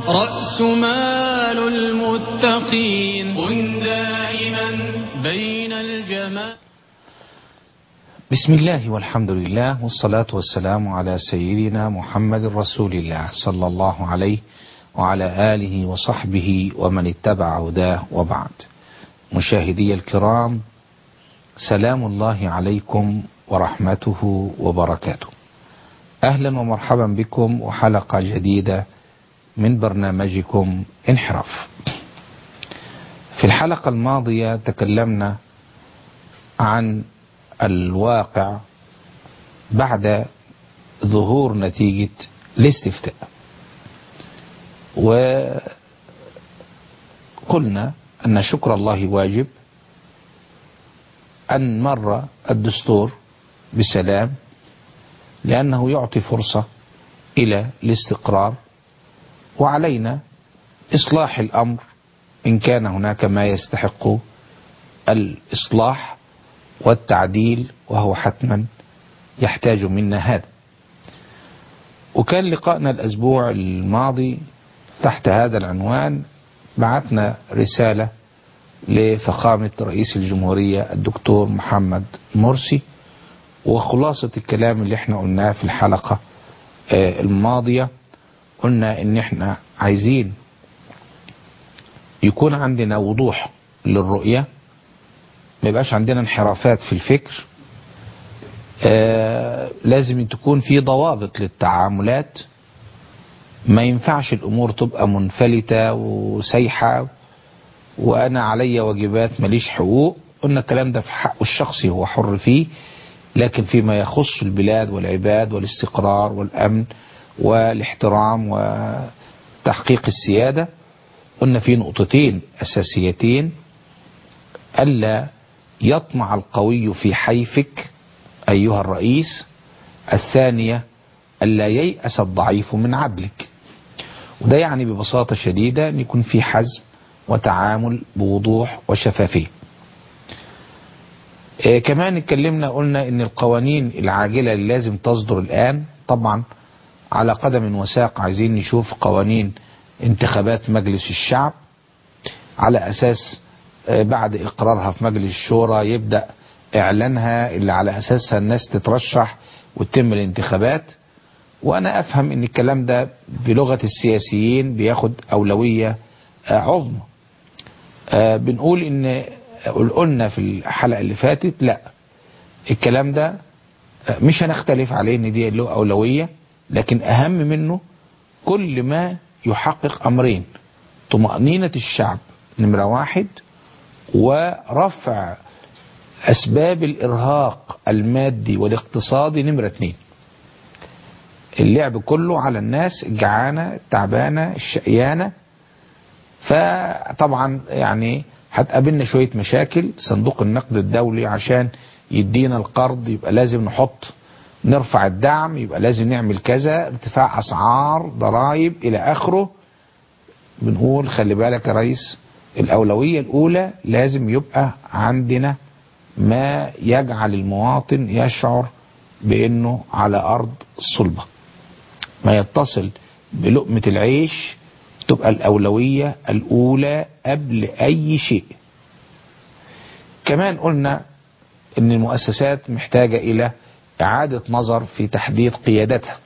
رأس مال المتقين كن دائما بين الجمال بسم الله والحمد لله والصلاة والسلام على سيدنا محمد رسول الله صلى الله عليه وعلى آله وصحبه ومن اتبع هداه وبعد مشاهدي الكرام سلام الله عليكم ورحمته وبركاته أهلا ومرحبا بكم وحلقة جديدة من برنامجكم انحراف في الحلقة الماضية تكلمنا عن الواقع بعد ظهور نتيجة الاستفتاء وقلنا أن شكر الله واجب أن مر الدستور بسلام لأنه يعطي فرصة إلى الاستقرار وعلينا إصلاح الأمر إن كان هناك ما يستحق الإصلاح والتعديل وهو حتما يحتاج منا هذا وكان لقائنا الأسبوع الماضي تحت هذا العنوان بعثنا رسالة لفخامة رئيس الجمهورية الدكتور محمد مرسي وخلاصة الكلام اللي احنا قلناه في الحلقة الماضية قلنا ان احنا عايزين يكون عندنا وضوح للرؤية ما يبقاش عندنا انحرافات في الفكر آه لازم تكون في ضوابط للتعاملات ما ينفعش الامور تبقى منفلتة وسيحة وانا علي واجبات ماليش حقوق قلنا الكلام ده في حقه الشخصي هو حر فيه لكن فيما يخص البلاد والعباد والاستقرار والامن والاحترام وتحقيق السيادة قلنا في نقطتين اساسيتين الا يطمع القوي في حيفك أيها الرئيس الثانية ألا ييأس الضعيف من عدلك وده يعني ببساطة شديدة أن يكون في حزم وتعامل بوضوح وشفافية إيه كمان اتكلمنا قلنا ان القوانين العاجلة اللي لازم تصدر الآن طبعا على قدم وساق عايزين نشوف قوانين انتخابات مجلس الشعب على أساس بعد إقرارها في مجلس الشورى يبدأ إعلانها اللي على أساسها الناس تترشح وتتم الانتخابات وأنا أفهم أن الكلام ده بلغة السياسيين بياخد أولوية عظمى بنقول أن قلنا في الحلقة اللي فاتت لا الكلام ده مش هنختلف عليه ان دي له أولوية لكن أهم منه كل ما يحقق أمرين طمأنينة الشعب نمرة واحد ورفع أسباب الإرهاق المادي والاقتصادي نمرة اتنين اللعب كله على الناس الجعانة التعبانة الشقيانة فطبعا يعني هتقابلنا شوية مشاكل صندوق النقد الدولي عشان يدينا القرض يبقى لازم نحط نرفع الدعم يبقى لازم نعمل كذا ارتفاع أسعار ضرائب إلى آخره بنقول خلي بالك يا ريس الأولوية الأولى لازم يبقى عندنا ما يجعل المواطن يشعر بأنه على أرض صلبة ما يتصل بلقمة العيش تبقى الأولوية الأولى قبل أي شيء كمان قلنا أن المؤسسات محتاجة إلى إعادة نظر في تحديد قيادتها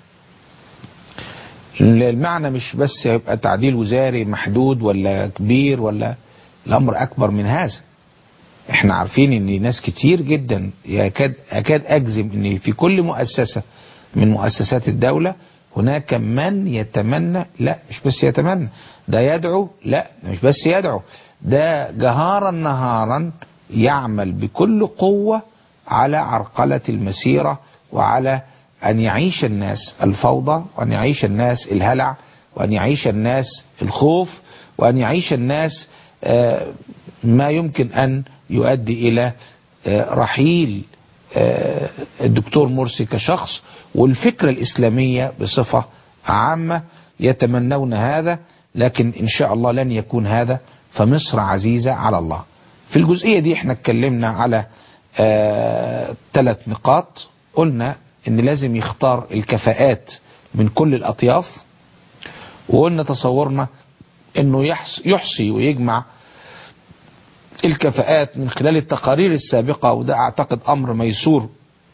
المعنى مش بس يبقى تعديل وزاري محدود ولا كبير ولا الامر اكبر من هذا احنا عارفين ان ناس كتير جدا يكاد اكاد اجزم ان في كل مؤسسة من مؤسسات الدولة هناك من يتمنى لا مش بس يتمنى ده يدعو لا مش بس يدعو ده جهارا نهارا يعمل بكل قوة على عرقلة المسيرة وعلى أن يعيش الناس الفوضى وأن يعيش الناس الهلع وأن يعيش الناس الخوف وأن يعيش الناس ما يمكن أن يؤدي إلى رحيل الدكتور مرسي كشخص والفكرة الإسلامية بصفة عامة يتمنون هذا لكن إن شاء الله لن يكون هذا فمصر عزيزة على الله في الجزئية دي احنا اتكلمنا على ثلاث نقاط قلنا ان لازم يختار الكفاءات من كل الاطياف وقلنا تصورنا انه يحص- يحصي ويجمع الكفاءات من خلال التقارير السابقة وده اعتقد امر ميسور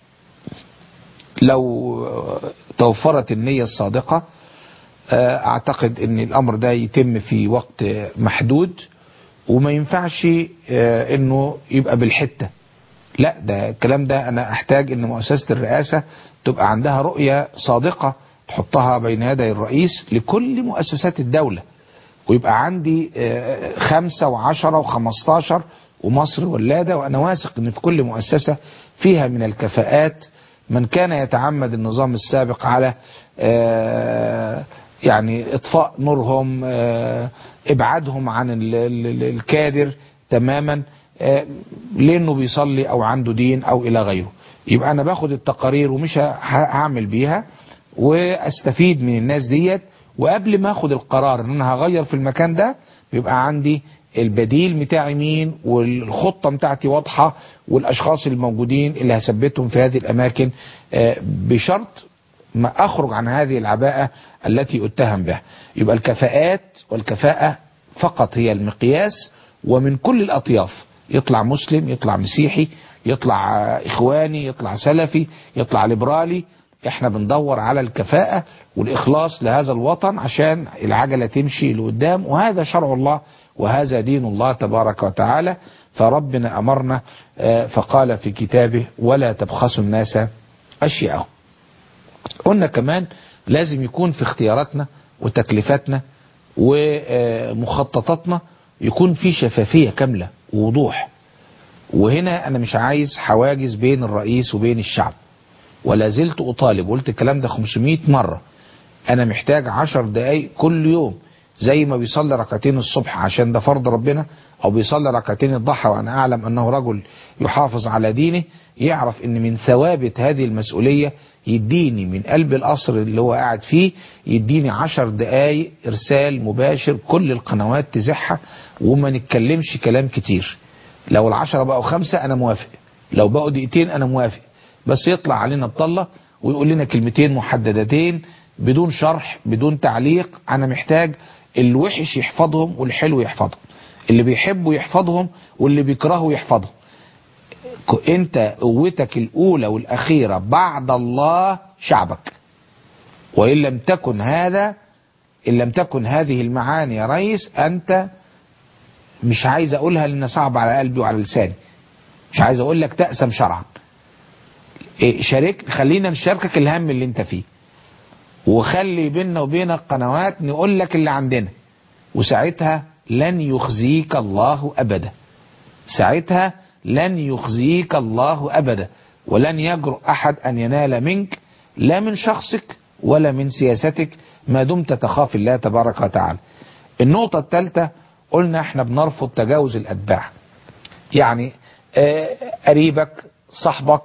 لو توفرت النية الصادقة آه، اعتقد ان الامر ده يتم في وقت محدود وما ينفعش آه، انه يبقى بالحتة لا ده الكلام ده انا احتاج ان مؤسسة الرئاسة تبقى عندها رؤية صادقة تحطها بين يدي الرئيس لكل مؤسسات الدولة ويبقى عندي آه، خمسة وعشرة وخمستاشر ومصر ولادة وأنا واثق أن في كل مؤسسة فيها من الكفاءات من كان يتعمد النظام السابق على آه، يعني إطفاء نورهم آه، إبعادهم عن ال- ال- الكادر تماما آه، لأنه بيصلي أو عنده دين أو إلى غيره يبقى أنا باخد التقارير ومش ه- هعمل بيها واستفيد من الناس ديت وقبل ما اخد القرار ان انا هغير في المكان ده بيبقى عندي البديل بتاعي مين والخطة بتاعتي واضحة والاشخاص الموجودين اللي هثبتهم في هذه الاماكن آه، بشرط ما اخرج عن هذه العباءة التي اتهم بها يبقى الكفاءات والكفاءة فقط هي المقياس ومن كل الاطياف يطلع مسلم يطلع مسيحي يطلع آه، اخواني يطلع سلفي يطلع ليبرالي احنا بندور على الكفاءة والإخلاص لهذا الوطن عشان العجلة تمشي لقدام وهذا شرع الله وهذا دين الله تبارك وتعالى فربنا أمرنا آه، فقال في كتابه ولا تبخسوا الناس أشياءهم قلنا كمان لازم يكون في اختياراتنا وتكليفاتنا ومخططاتنا يكون في شفافية كاملة ووضوح وهنا أنا مش عايز حواجز بين الرئيس وبين الشعب ولا زلت أطالب وقلت الكلام ده 500 مرة أنا محتاج 10 دقايق كل يوم زي ما بيصلي ركعتين الصبح عشان ده فرض ربنا أو بيصلي ركعتين الضحى وأنا أعلم أنه رجل يحافظ على دينه يعرف أن من ثوابت هذه المسؤولية يديني من قلب القصر اللي هو قاعد فيه يديني عشر دقايق إرسال مباشر كل القنوات تزحها وما نتكلمش كلام كتير لو العشرة بقوا خمسة أنا موافق لو بقوا دقيقتين أنا موافق بس يطلع علينا بطلة ويقول لنا كلمتين محددتين بدون شرح بدون تعليق أنا محتاج الوحش يحفظهم والحلو يحفظهم اللي بيحبوا يحفظهم واللي بيكرهوا يحفظهم ك- انت قوتك الاولى والاخيرة بعد الله شعبك وان لم تكن هذا ان لم تكن هذه المعاني يا ريس انت مش عايز اقولها لان صعب على قلبي وعلى لساني مش عايز اقول لك تأسم شرعا إيه، شارك خلينا نشاركك الهم اللي انت فيه وخلي بيننا وبينك قنوات نقول لك اللي عندنا وساعتها لن يخزيك الله ابدا ساعتها لن يخزيك الله ابدا ولن يجرؤ احد ان ينال منك لا من شخصك ولا من سياستك ما دمت تخاف الله تبارك وتعالى النقطة الثالثة قلنا احنا بنرفض تجاوز الاتباع يعني آه، قريبك صاحبك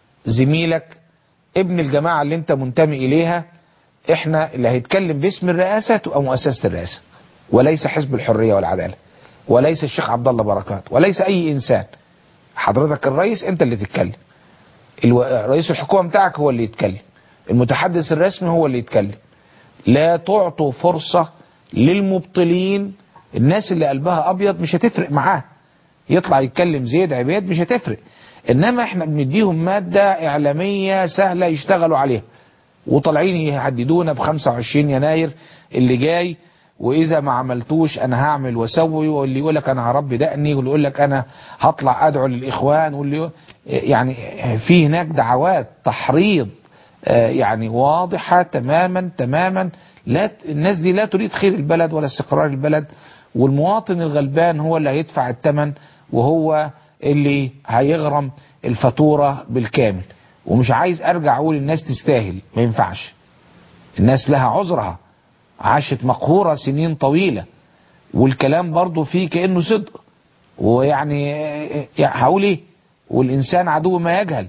زميلك ابن الجماعة اللي انت منتمي اليها احنا اللي هيتكلم باسم الرئاسة تبقى مؤسسة الرئاسة وليس حزب الحرية والعدالة وليس الشيخ عبد الله بركات وليس اي انسان حضرتك الرئيس انت اللي تتكلم الو... رئيس الحكومة بتاعك هو اللي يتكلم المتحدث الرسمي هو اللي يتكلم لا تعطوا فرصة للمبطلين الناس اللي قلبها ابيض مش هتفرق معاه يطلع يتكلم زيد عباد مش هتفرق انما احنا بنديهم مادة اعلامية سهلة يشتغلوا عليها وطالعين يهددونا ب 25 يناير اللي جاي واذا ما عملتوش انا هعمل واسوي واللي يقول لك انا هربي دقني واللي يقول لك انا هطلع ادعو للاخوان واللي يقول- يعني في هناك دعوات تحريض آه، يعني واضحة تماما تماما لا ت- الناس دي لا تريد خير البلد ولا استقرار البلد والمواطن الغلبان هو اللي هيدفع الثمن وهو اللي هيغرم الفاتورة بالكامل ومش عايز ارجع اقول الناس تستاهل ما ينفعش الناس لها عذرها عاشت مقهورة سنين طويلة والكلام برضو فيه كأنه صدق ويعني آه، يعني هقول ايه والانسان عدو ما يجهل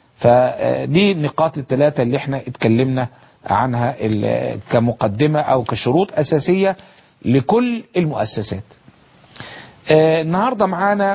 فدي النقاط الثلاثة اللي احنا اتكلمنا عنها ال- كمقدمة او كشروط اساسية لكل المؤسسات آه، النهاردة معانا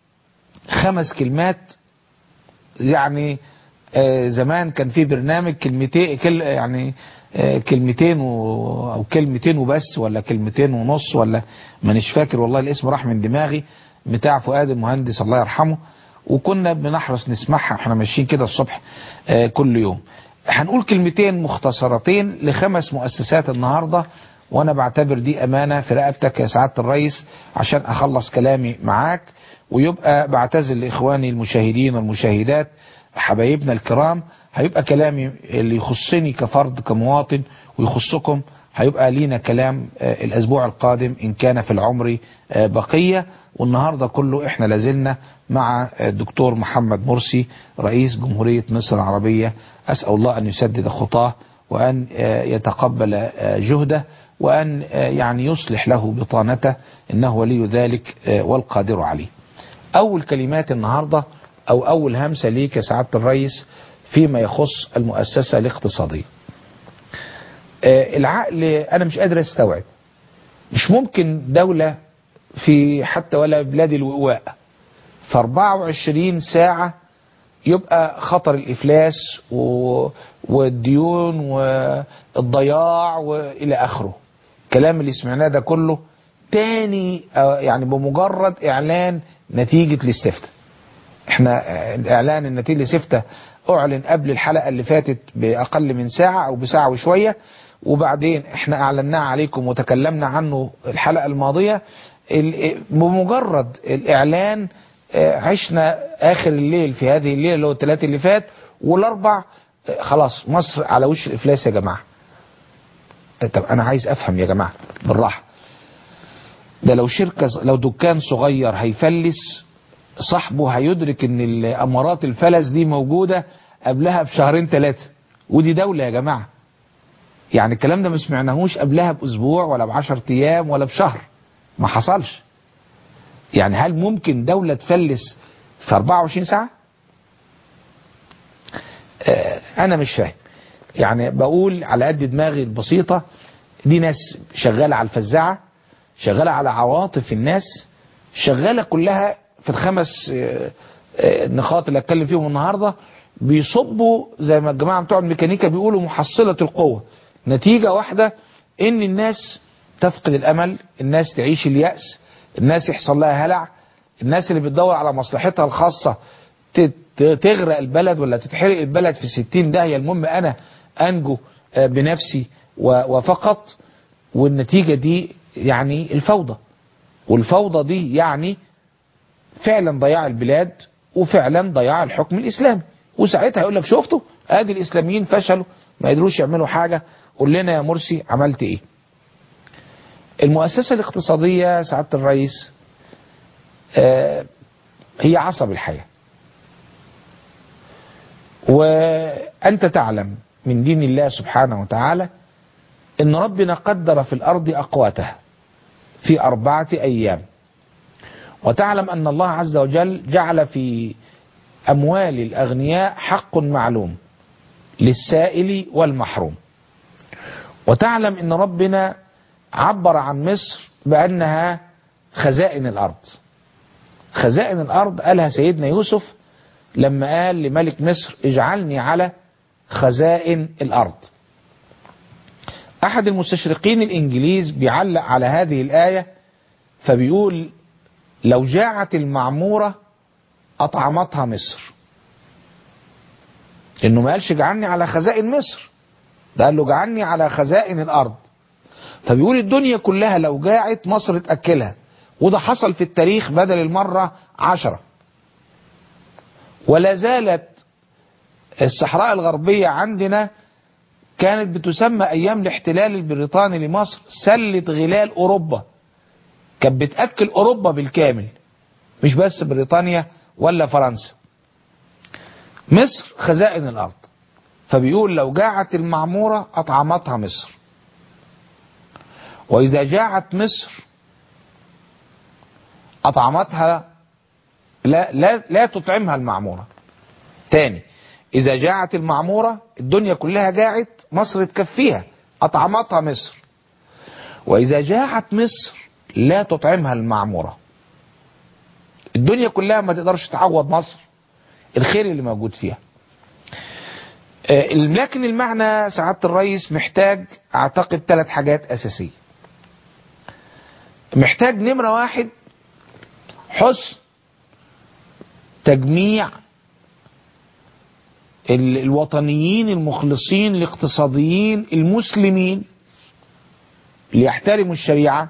خمس كلمات يعني آه، زمان كان في برنامج كلمتين كل يعني آه، كلمتين و... او كلمتين وبس ولا كلمتين ونص ولا مانيش فاكر والله الاسم راح من دماغي بتاع فؤاد المهندس الله يرحمه وكنا بنحرص نسمعها احنا ماشيين كده الصبح آه، كل يوم هنقول كلمتين مختصرتين لخمس مؤسسات النهارده وانا بعتبر دي امانه في رقبتك يا سعاده الرئيس عشان اخلص كلامي معاك ويبقى بعتذر لاخواني المشاهدين والمشاهدات حبايبنا الكرام هيبقى كلامي اللي يخصني كفرد كمواطن ويخصكم هيبقى لينا كلام آه، الاسبوع القادم ان كان في العمر آه، بقيه والنهارده كله احنا لازلنا مع آه، الدكتور محمد مرسي رئيس جمهوريه مصر العربيه اسال الله ان يسدد خطاه وان آه، يتقبل آه، جهده وان آه، يعني يصلح له بطانته انه ولي ذلك آه، والقادر عليه. اول كلمات النهارده او اول همسه ليك يا سعاده الرئيس فيما يخص المؤسسه الاقتصاديه. آه، العقل انا مش قادر استوعب مش ممكن دوله في حتى ولا بلاد الوئواء في 24 ساعه يبقى خطر الافلاس و... والديون والضياع والى اخره الكلام اللي سمعناه ده كله تاني آه، يعني بمجرد اعلان نتيجه الاستفتاء احنا آه، اعلان النتيجه الاستفتاء اعلن قبل الحلقه اللي فاتت باقل من ساعه او بساعه وشويه وبعدين احنا اعلناه عليكم وتكلمنا عنه الحلقه الماضيه ال- بمجرد الاعلان آه، عشنا اخر الليل في هذه الليله اللي هو الثلاث اللي فات والاربع آه، خلاص مصر على وش الافلاس يا جماعه آه، طب انا عايز افهم يا جماعه بالراحه ده لو شركه لو دكان صغير هيفلس صاحبه هيدرك ان الامارات الفلس دي موجوده قبلها بشهرين ثلاثه ودي دوله يا جماعه يعني الكلام ده ما سمعناهوش قبلها باسبوع ولا بعشر ايام ولا بشهر ما حصلش يعني هل ممكن دولة تفلس في 24 ساعة آه انا مش فاهم يعني بقول على قد دماغي البسيطة دي ناس شغالة على الفزاعة شغالة على عواطف الناس شغالة كلها في الخمس آه، آه، نقاط اللي اتكلم فيهم النهاردة بيصبوا زي ما الجماعة بتوع الميكانيكا بيقولوا محصلة القوة نتيجة واحدة ان الناس تفقد الامل الناس تعيش اليأس الناس يحصل لها هلع الناس اللي بتدور على مصلحتها الخاصة ت- ت- تغرق البلد ولا تتحرق البلد في ستين داهية المهم انا انجو آه، بنفسي و- وفقط والنتيجة دي يعني الفوضى والفوضى دي يعني فعلا ضياع البلاد وفعلا ضياع الحكم الاسلامي وساعتها يقول لك شفتوا ادي الاسلاميين فشلوا ما قدروش يعملوا حاجه قول لنا يا مرسي عملت ايه المؤسسه الاقتصاديه سعاده الرئيس آه هي عصب الحياه وانت تعلم من دين الله سبحانه وتعالى ان ربنا قدر في الارض اقواتها في اربعه ايام وتعلم أن الله عز وجل جعل في أموال الأغنياء حق معلوم للسائل والمحروم وتعلم أن ربنا عبر عن مصر بأنها خزائن الأرض خزائن الأرض قالها سيدنا يوسف لما قال لملك مصر اجعلني على خزائن الأرض أحد المستشرقين الإنجليز بيعلق على هذه الآية فبيقول لو جاعت المعمورة أطعمتها مصر إنه ما قالش اجعلني على خزائن مصر ده قال له اجعلني على خزائن الأرض فبيقول الدنيا كلها لو جاعت مصر تأكلها وده حصل في التاريخ بدل المرة عشرة ولا زالت الصحراء الغربية عندنا كانت بتسمى أيام الاحتلال البريطاني لمصر سلة غلال أوروبا كانت بتأكل أوروبا بالكامل مش بس بريطانيا ولا فرنسا مصر خزائن الأرض فبيقول لو جاعت المعمورة أطعمتها مصر وإذا جاعت مصر أطعمتها لا, لا, لا تطعمها المعمورة تاني إذا جاعت المعمورة الدنيا كلها جاعت مصر تكفيها أطعمتها مصر وإذا جاعت مصر لا تطعمها المعمورة الدنيا كلها ما تقدرش تعوض مصر الخير اللي موجود فيها آه، لكن المعنى سعادة الرئيس محتاج اعتقد ثلاث حاجات اساسية محتاج نمرة واحد حسن تجميع ال- الوطنيين المخلصين الاقتصاديين المسلمين اللي يحترموا الشريعة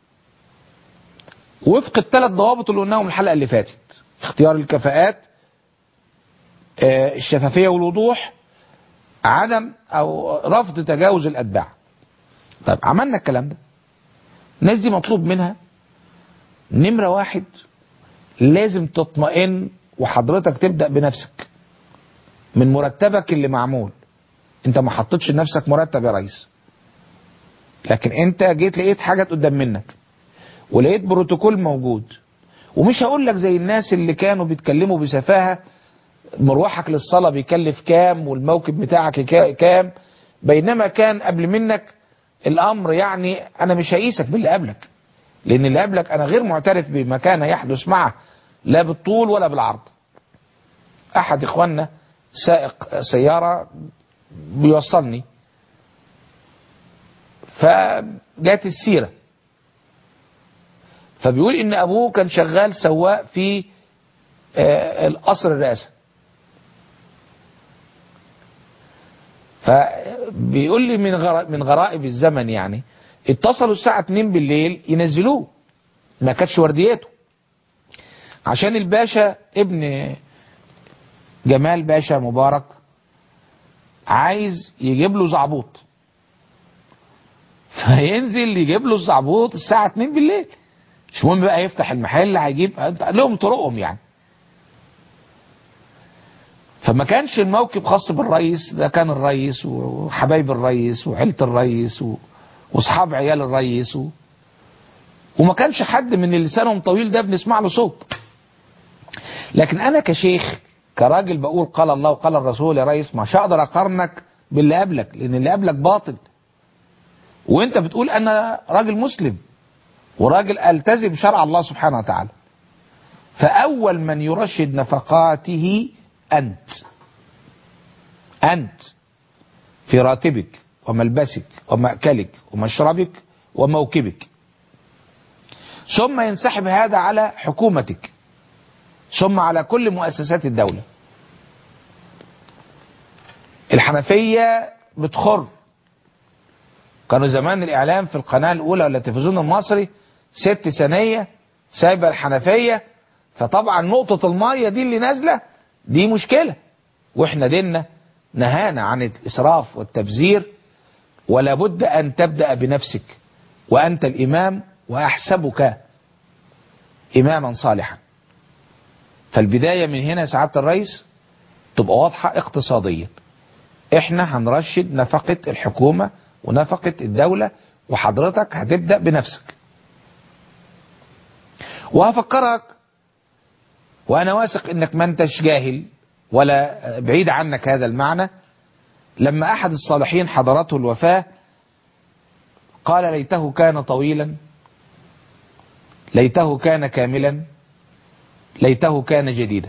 وفق الثلاث ضوابط اللي قلناهم الحلقة اللي فاتت اختيار الكفاءات آه، الشفافية والوضوح عدم او رفض تجاوز الاتباع طيب عملنا الكلام ده الناس دي مطلوب منها نمرة واحد لازم تطمئن وحضرتك تبدأ بنفسك من مرتبك اللي معمول انت ما حطيتش لنفسك مرتب يا ريس لكن انت جيت لقيت حاجة قدام منك ولقيت بروتوكول موجود ومش هقول لك زي الناس اللي كانوا بيتكلموا بسفاهة مروحك للصلاة بيكلف كام والموكب بتاعك كا- كام بينما كان قبل منك الامر يعني انا مش هقيسك باللي قبلك لان اللي قبلك انا غير معترف بما كان يحدث معه لا بالطول ولا بالعرض احد اخواننا سائق سيارة بيوصلني فجات السيرة فبيقول ان ابوه كان شغال سواق في آه، القصر الرئاسة فبيقول لي من غرا- من غرائب الزمن يعني اتصلوا الساعة 2 بالليل ينزلوه ما كانتش وردياته عشان الباشا ابن جمال باشا مبارك عايز يجيب له زعبوط فينزل يجيب له الزعبوط الساعة 2 بالليل مش مهم بقى يفتح المحل هيجيب لهم طرقهم يعني فما كانش الموكب خاص بالرئيس ده كان الرئيس وحبايب الرئيس وعيلة الرئيس و... واصحاب عيال الرئيس و... وما كانش حد من اللي لسانهم طويل ده بنسمع له صوت لكن انا كشيخ كراجل بقول قال الله وقال الرسول يا ريس مش هقدر اقارنك باللي قبلك لان اللي قبلك باطل وانت بتقول انا راجل مسلم وراجل التزم شرع الله سبحانه وتعالى فاول من يرشد نفقاته انت انت في راتبك وملبسك ومأكلك ومشربك وموكبك ثم ينسحب هذا على حكومتك ثم على كل مؤسسات الدولة الحنفية بتخر كانوا زمان الإعلام في القناة الأولى ولا التلفزيون المصري ست ثانية سايبة الحنفية فطبعا نقطة المية دي اللي نازلة دي مشكلة واحنا ديننا نهانا عن الإسراف والتبذير ولا بد أن تبدأ بنفسك وأنت الإمام وأحسبك إماما صالحا فالبداية من هنا سعادة الرئيس تبقى واضحة اقتصاديا احنا هنرشد نفقة الحكومة ونفقة الدولة وحضرتك هتبدأ بنفسك وهفكرك وانا واثق انك ما انتش جاهل ولا بعيد عنك هذا المعنى لما احد الصالحين حضرته الوفاة قال ليته كان طويلا ليته كان كاملا ليته كان جديدا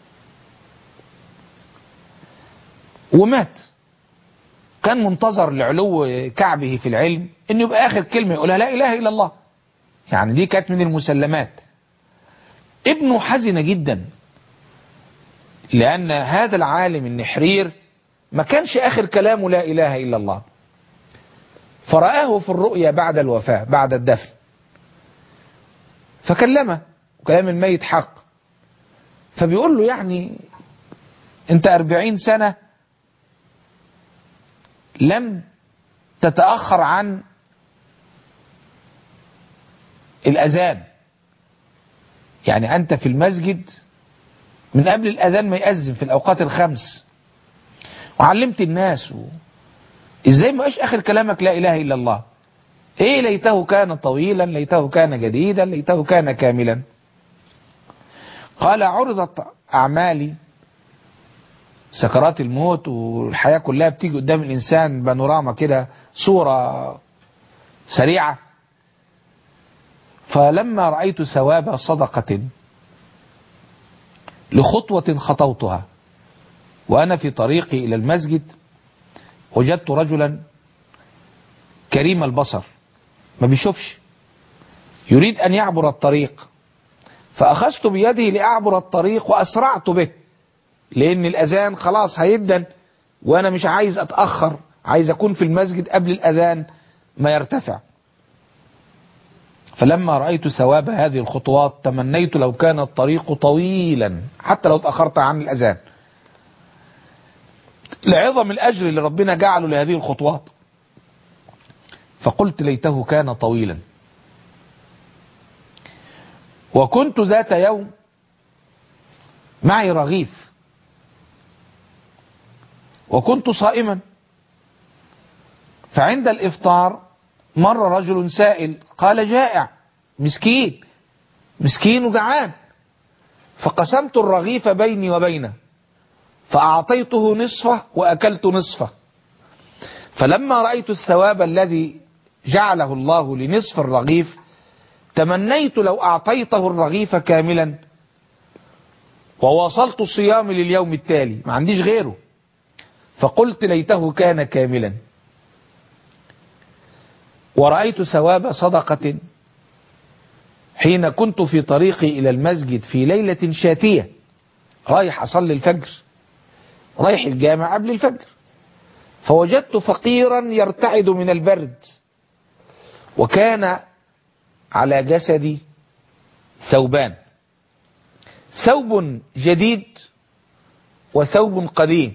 ومات كان منتظر لعلو كعبه في العلم انه يبقى اخر كلمة يقولها لا اله الا الله يعني دي كانت من المسلمات ابنه حزن جدا لان هذا العالم النحرير ما كانش اخر كلامه لا اله الا الله فرآه في الرؤيا بعد الوفاة بعد الدفن فكلمه وكلام الميت حق فبيقول له يعني انت أربعين سنة لم تتأخر عن الأذان يعني أنت في المسجد من قبل الأذان ما يأذن في الأوقات الخمس وعلمت الناس و... إزاي ما آخر كلامك لا إله إلا الله إيه ليته كان طويلا ليته كان جديدا ليته كان كاملا قال عرضت أعمالي سكرات الموت والحياة كلها بتيجي قدام الإنسان بانوراما كده صورة سريعة فلما رأيت ثواب صدقة لخطوة خطوتها وأنا في طريقي إلى المسجد وجدت رجلا كريم البصر ما بيشوفش يريد أن يعبر الطريق فأخذت بيده لأعبر الطريق وأسرعت به لأن الأذان خلاص هيدن وأنا مش عايز أتأخر عايز أكون في المسجد قبل الأذان ما يرتفع فلما رأيت ثواب هذه الخطوات تمنيت لو كان الطريق طويلا حتى لو تأخرت عن الأذان لعظم الأجر اللي ربنا جعله لهذه الخطوات فقلت ليته كان طويلا وكنت ذات يوم معي رغيف وكنت صائما فعند الإفطار مر رجل سائل قال جائع مسكين مسكين وجعان فقسمت الرغيف بيني وبينه فأعطيته نصفه وأكلت نصفه فلما رأيت الثواب الذي جعله الله لنصف الرغيف تمنيت لو أعطيته الرغيف كاملا وواصلت صيامي لليوم التالي ما عنديش غيره فقلت ليته كان كاملا ورأيت ثواب صدقة حين كنت في طريقي إلى المسجد في ليلة شاتية رايح أصلي الفجر رايح الجامع قبل الفجر فوجدت فقيرا يرتعد من البرد وكان على جسدي ثوبان ثوب جديد وثوب قديم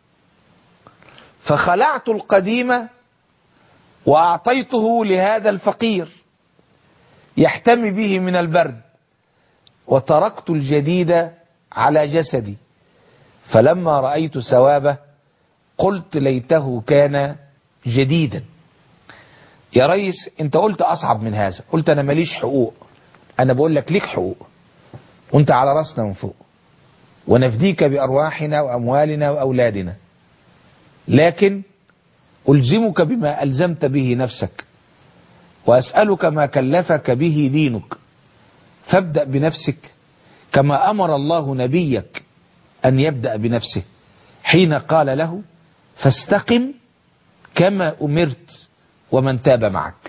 فخلعت القديم وأعطيته لهذا الفقير يحتمي به من البرد وتركت الجديد على جسدي فلما رأيت ثوابه قلت ليته كان جديدا يا ريس انت قلت اصعب من هذا قلت انا ماليش حقوق انا بقول لك ليك حقوق وانت على راسنا من فوق ونفديك بارواحنا واموالنا واولادنا لكن الزمك بما الزمت به نفسك واسالك ما كلفك به دينك فابدا بنفسك كما امر الله نبيك ان يبدا بنفسه حين قال له فاستقم كما امرت ومن تاب معك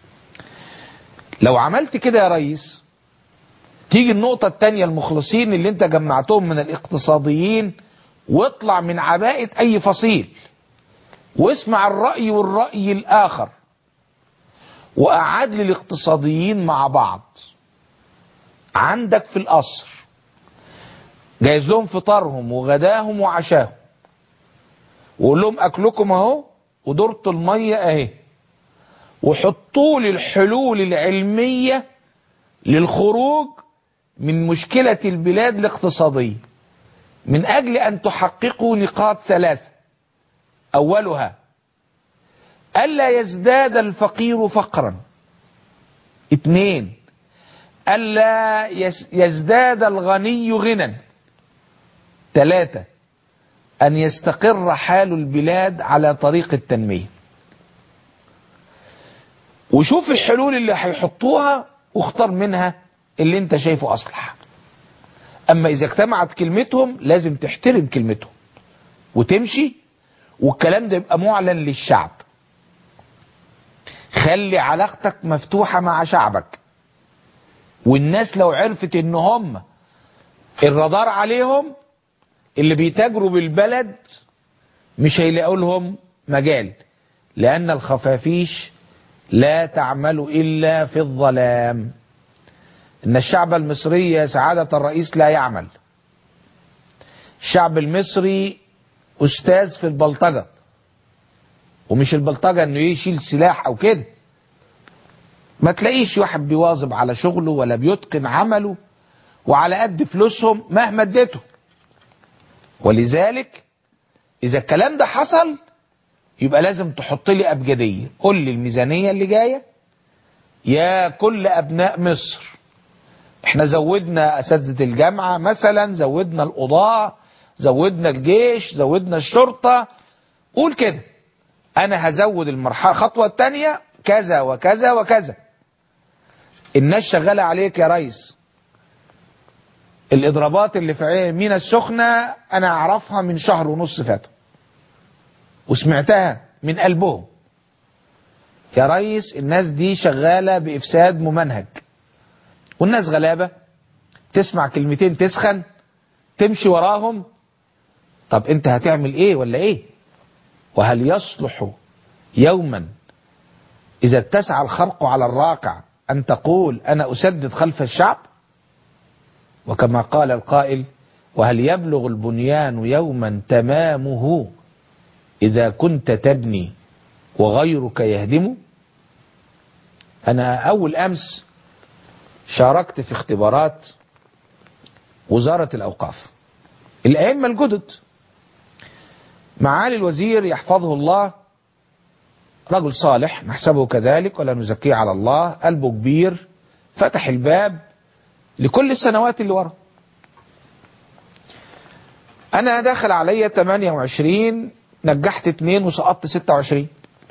لو عملت كده يا ريس تيجي النقطة التانية المخلصين اللي انت جمعتهم من الاقتصاديين واطلع من عباءة اي فصيل واسمع الرأي والرأي الاخر وقعد لي الاقتصاديين مع بعض عندك في القصر جايز لهم فطارهم وغداهم وعشاهم وقول لهم اكلكم اهو ودورة المية اهي وحطوا لي الحلول العلمية للخروج من مشكلة البلاد الاقتصادية من أجل أن تحققوا نقاط ثلاثة أولها ألا يزداد الفقير فقرا اثنين ألا يزداد الغني غنى ثلاثة أن يستقر حال البلاد على طريق التنمية وشوف الحلول اللي هيحطوها واختار منها اللي انت شايفه اصلح اما اذا اجتمعت كلمتهم لازم تحترم كلمتهم وتمشي والكلام ده يبقى معلن للشعب خلي علاقتك مفتوحة مع شعبك والناس لو عرفت ان هم الرادار عليهم اللي بيتاجروا بالبلد مش هيلاقوا لهم مجال لان الخفافيش لا تعمل إلا في الظلام إن الشعب المصري يا سعادة الرئيس لا يعمل الشعب المصري أستاذ في البلطجة ومش البلطجة إنه يشيل سلاح أو كده ما تلاقيش واحد بيواظب على شغله ولا بيتقن عمله وعلى قد فلوسهم مهما اديته ولذلك إذا الكلام ده حصل يبقى لازم تحط لي أبجدية قول لي الميزانية اللي جاية يا كل أبناء مصر احنا زودنا أساتذة الجامعة مثلا زودنا القضاء زودنا الجيش زودنا الشرطة قول كده أنا هزود المرحلة خطوة التانية كذا وكذا وكذا الناس شغالة عليك يا ريس الاضرابات اللي في مينا السخنة انا اعرفها من شهر ونص فاتوا وسمعتها من قلبهم يا ريس الناس دي شغالة بإفساد ممنهج والناس غلابة تسمع كلمتين تسخن تمشي وراهم طب انت هتعمل ايه ولا ايه وهل يصلح يوما اذا اتسع الخرق على الراقع ان تقول انا اسدد خلف الشعب وكما قال القائل وهل يبلغ البنيان يوما تمامه اذا كنت تبني وغيرك يهدم انا اول امس شاركت في اختبارات وزارة الاوقاف الائمة الجدد معالي الوزير يحفظه الله رجل صالح نحسبه كذلك ولا نزكيه على الله قلبه كبير فتح الباب لكل السنوات اللي ورا انا داخل عليا 28 نجحت اتنين وسقطت 26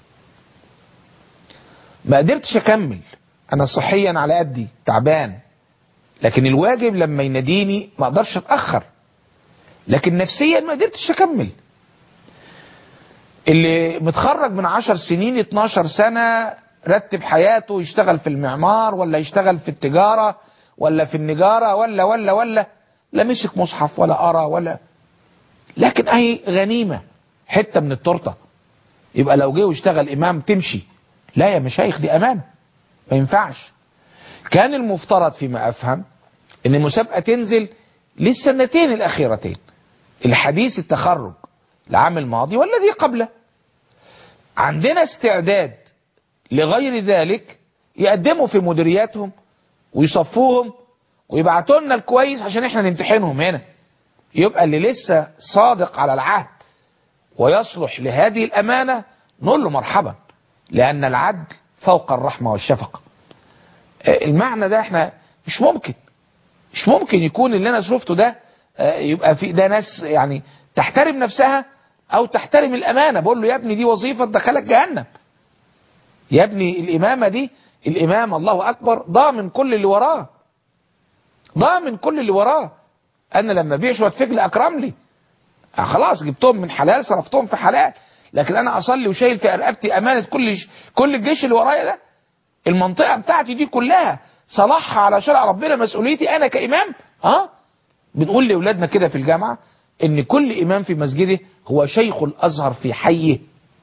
ما قدرتش اكمل انا صحيا على قدي تعبان لكن الواجب لما يناديني ما اقدرش اتاخر لكن نفسيا ما قدرتش اكمل اللي متخرج من 10 سنين 12 سنة رتب حياته يشتغل في المعمار ولا يشتغل في التجارة ولا في النجارة ولا ولا ولا لا مسك مصحف ولا قرا ولا لكن اهي غنيمة حتة من التورتة يبقى لو جه واشتغل امام تمشي لا يا مشايخ دي امانة ما ينفعش كان المفترض فيما افهم ان المسابقة تنزل للسنتين الاخيرتين الحديث التخرج العام الماضي والذي قبله عندنا استعداد لغير ذلك يقدموا في مديرياتهم ويصفوهم ويبعتوا لنا الكويس عشان احنا نمتحنهم هنا يبقى اللي لسه صادق على العهد ويصلح لهذه الامانه نقول له مرحبا لان العدل فوق الرحمه والشفقه المعنى ده احنا مش ممكن مش ممكن يكون اللي انا شفته ده يبقى في ده ناس يعني تحترم نفسها او تحترم الامانه بقول له يا ابني دي وظيفه تدخلك جهنم يا ابني الامامه دي الامام الله اكبر ضامن كل اللي وراه ضامن كل اللي وراه انا لما بيع شويه فجل اكرم لي آه خلاص جبتهم من حلال صرفتهم في حلال لكن انا اصلي وشايل في رقبتي امانه كل كل الجيش اللي ورايا ده المنطقه بتاعتي دي كلها صلاحها على شرع ربنا مسؤوليتي انا كامام اه بنقول لاولادنا كده في الجامعه ان كل امام في مسجده هو شيخ الازهر في حيه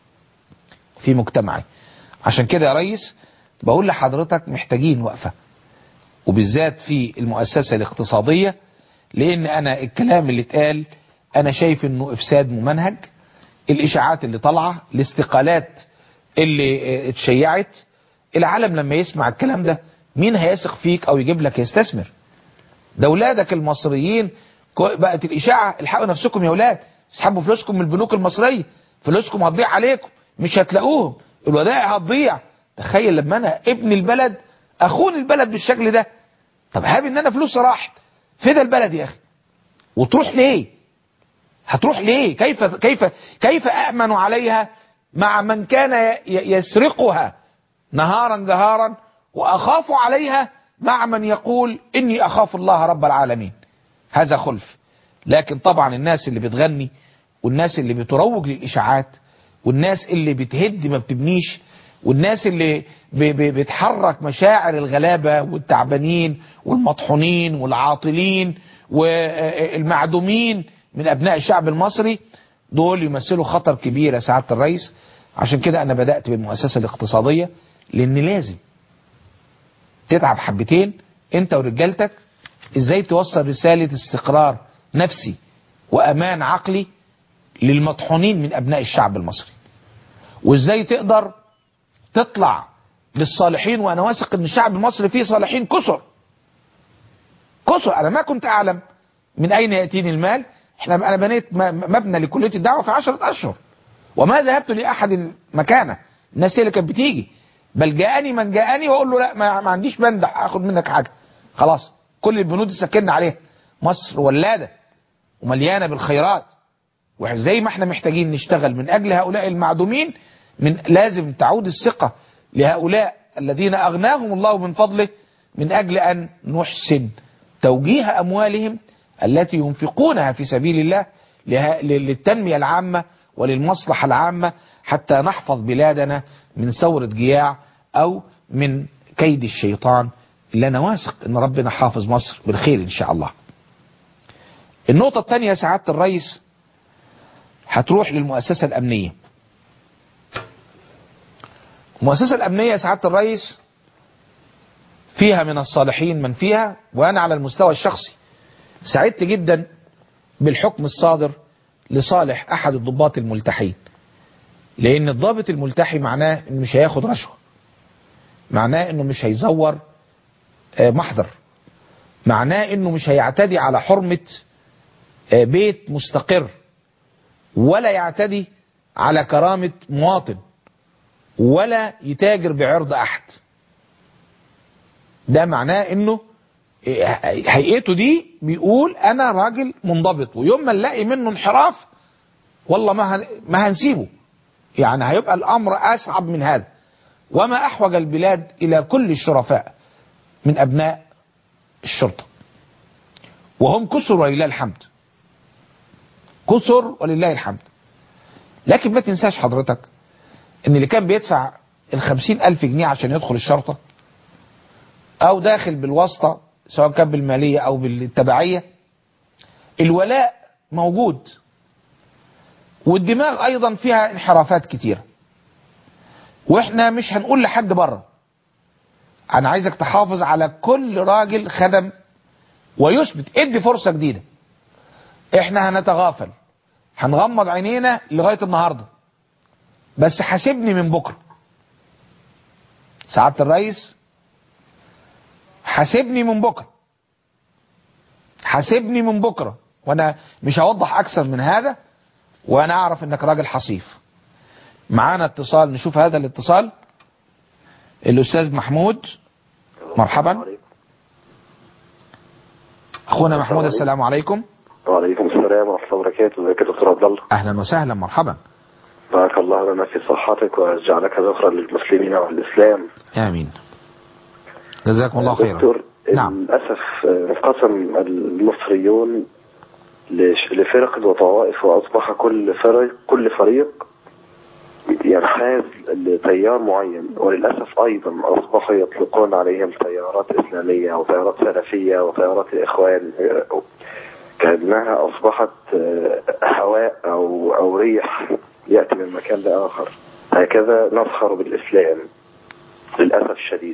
في مجتمعه عشان كده يا ريس بقول لحضرتك محتاجين وقفه وبالذات في المؤسسه الاقتصاديه لان انا الكلام اللي اتقال انا شايف انه افساد ممنهج الاشاعات اللي طالعه الاستقالات اللي اتشيعت العالم لما يسمع الكلام ده مين هيثق فيك او يجيب لك يستثمر ده اولادك المصريين بقت الاشاعه الحقوا نفسكم يا اولاد اسحبوا فلوسكم من البنوك المصريه فلوسكم هتضيع عليكم مش هتلاقوهم الودائع هتضيع تخيل لما انا ابن البلد اخون البلد بالشكل ده طب هاب ان انا فلوس راحت فدا البلد يا اخي وتروح ليه هتروح ليه كيف كيف كيف امن عليها مع من كان يسرقها نهارا جهارا واخاف عليها مع من يقول اني اخاف الله رب العالمين هذا خلف لكن طبعا الناس اللي بتغني والناس اللي بتروج للاشاعات والناس اللي بتهد ما بتبنيش والناس اللي بتحرك مشاعر الغلابة والتعبانين والمطحونين والعاطلين والمعدومين من أبناء الشعب المصري دول يمثلوا خطر كبير يا سعادة الرئيس عشان كده أنا بدأت بالمؤسسة الاقتصادية لأن لازم تتعب حبتين أنت ورجالتك إزاي توصل رسالة استقرار نفسي وأمان عقلي للمطحونين من أبناء الشعب المصري وإزاي تقدر تطلع للصالحين وانا واثق ان الشعب المصري فيه صالحين كثر كثر انا ما كنت اعلم من اين ياتيني المال احنا انا بنيت مبنى لكليه الدعوه في عشرة اشهر وما ذهبت لاحد مكانه الناس اللي كانت بتيجي بل جاءني من جاءني واقول له لا ما, ما عنديش بند اخد منك حاجه خلاص كل البنود سكننا عليها مصر ولاده ومليانه بالخيرات وزي ما احنا محتاجين نشتغل من اجل هؤلاء المعدومين من لازم تعود الثقة لهؤلاء الذين أغناهم الله من فضله من أجل أن نحسن توجيه أموالهم التي ينفقونها في سبيل الله له- للتنمية العامة وللمصلحة العامة حتى نحفظ بلادنا من ثورة جياع أو من كيد الشيطان اللي أنا واثق أن ربنا حافظ مصر بالخير إن شاء الله النقطة الثانية سعادة الرئيس هتروح للمؤسسة الأمنية المؤسسة الأمنية سعادة الرئيس فيها من الصالحين من فيها وأنا على المستوى الشخصي سعدت جدا بالحكم الصادر لصالح أحد الضباط الملتحين لأن الضابط الملتحي معناه إنه مش هياخد رشوة معناه إنه مش هيزور آه، محضر معناه إنه مش هيعتدي على حرمة آه، بيت مستقر ولا يعتدي على كرامة مواطن ولا يتاجر بعرض أحد ده معناه انه هيئته دي بيقول انا راجل منضبط ويوم ما نلاقي منه انحراف والله ما هن- ما هنسيبه يعني هيبقى الامر اصعب من هذا وما احوج البلاد الى كل الشرفاء من ابناء الشرطه وهم كثر ولله الحمد كثر ولله الحمد لكن ما تنساش حضرتك ان اللي كان بيدفع الخمسين الف جنيه عشان يدخل الشرطه او داخل بالواسطة سواء كان بالمالية او بالتبعية الولاء موجود والدماغ ايضا فيها انحرافات كتيرة واحنا مش هنقول لحد بره انا عايزك تحافظ على كل راجل خدم ويثبت ادي فرصة جديدة احنا هنتغافل هنغمض عينينا لغاية النهاردة بس حاسبني من بكرة سعادة الرئيس حاسبني من بكرة حاسبني من بكرة وانا مش هوضح اكثر من هذا وانا اعرف انك راجل حصيف معانا اتصال نشوف هذا الاتصال الاستاذ محمود مرحبا اخونا محمود السلام عليكم وعليكم السلام ورحمة الله وبركاته ازيك يا دكتور عبد الله اهلا وسهلا مرحبا بارك الله لنا في صحتك وجعلك ذخرا للمسلمين والإسلام امين جزاكم الله خيرا دكتور نعم. للأسف آه، انقسم المصريون لش- لفرق وطوائف وأصبح كل فريق كل فريق ينحاز لتيار معين وللأسف أيضا أصبحوا يطلقون عليهم تيارات إسلامية وتيارات سلفية وتيارات الإخوان آه، كأنها أصبحت آه، هواء أو أو ريح يأتي من مكان لآخر هكذا نسخر بالإسلام للأسف الشديد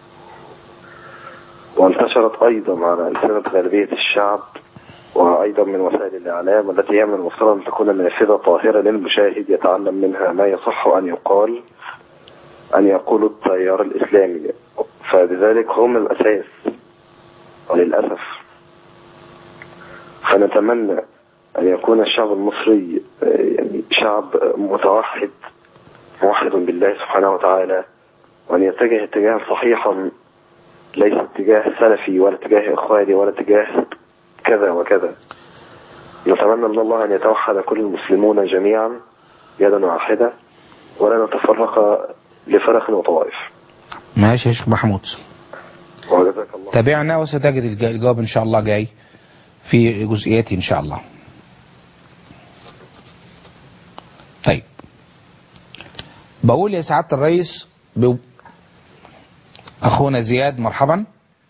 وانتشرت أيضا على ألسنة غالبية الشعب وأيضا من وسائل الإعلام التي هي من المفترض أن تكون نافذة طاهرة للمشاهد يتعلم منها ما يصح أن يقال أن يقول التيار الإسلامي فلذلك هم الأساس وللأسف فنتمنى أن يكون الشعب المصري آه، يعني شعب متوحد موحد بالله سبحانه وتعالى وأن يتجه اتجاها صحيحا ليس اتجاه سلفي ولا اتجاه إخواني ولا اتجاه كذا وكذا نتمنى من الله أن يتوحد كل المسلمون جميعا يدا واحدة ولا نتفرق لفرق وطوائف ماشي يا شيخ محمود وجزاك الله تابعنا وستجد الج- الجواب ان شاء الله جاي في جزئياته ان شاء الله طيب بقول يا سعادة الرئيس ب... اخونا زياد مرحبا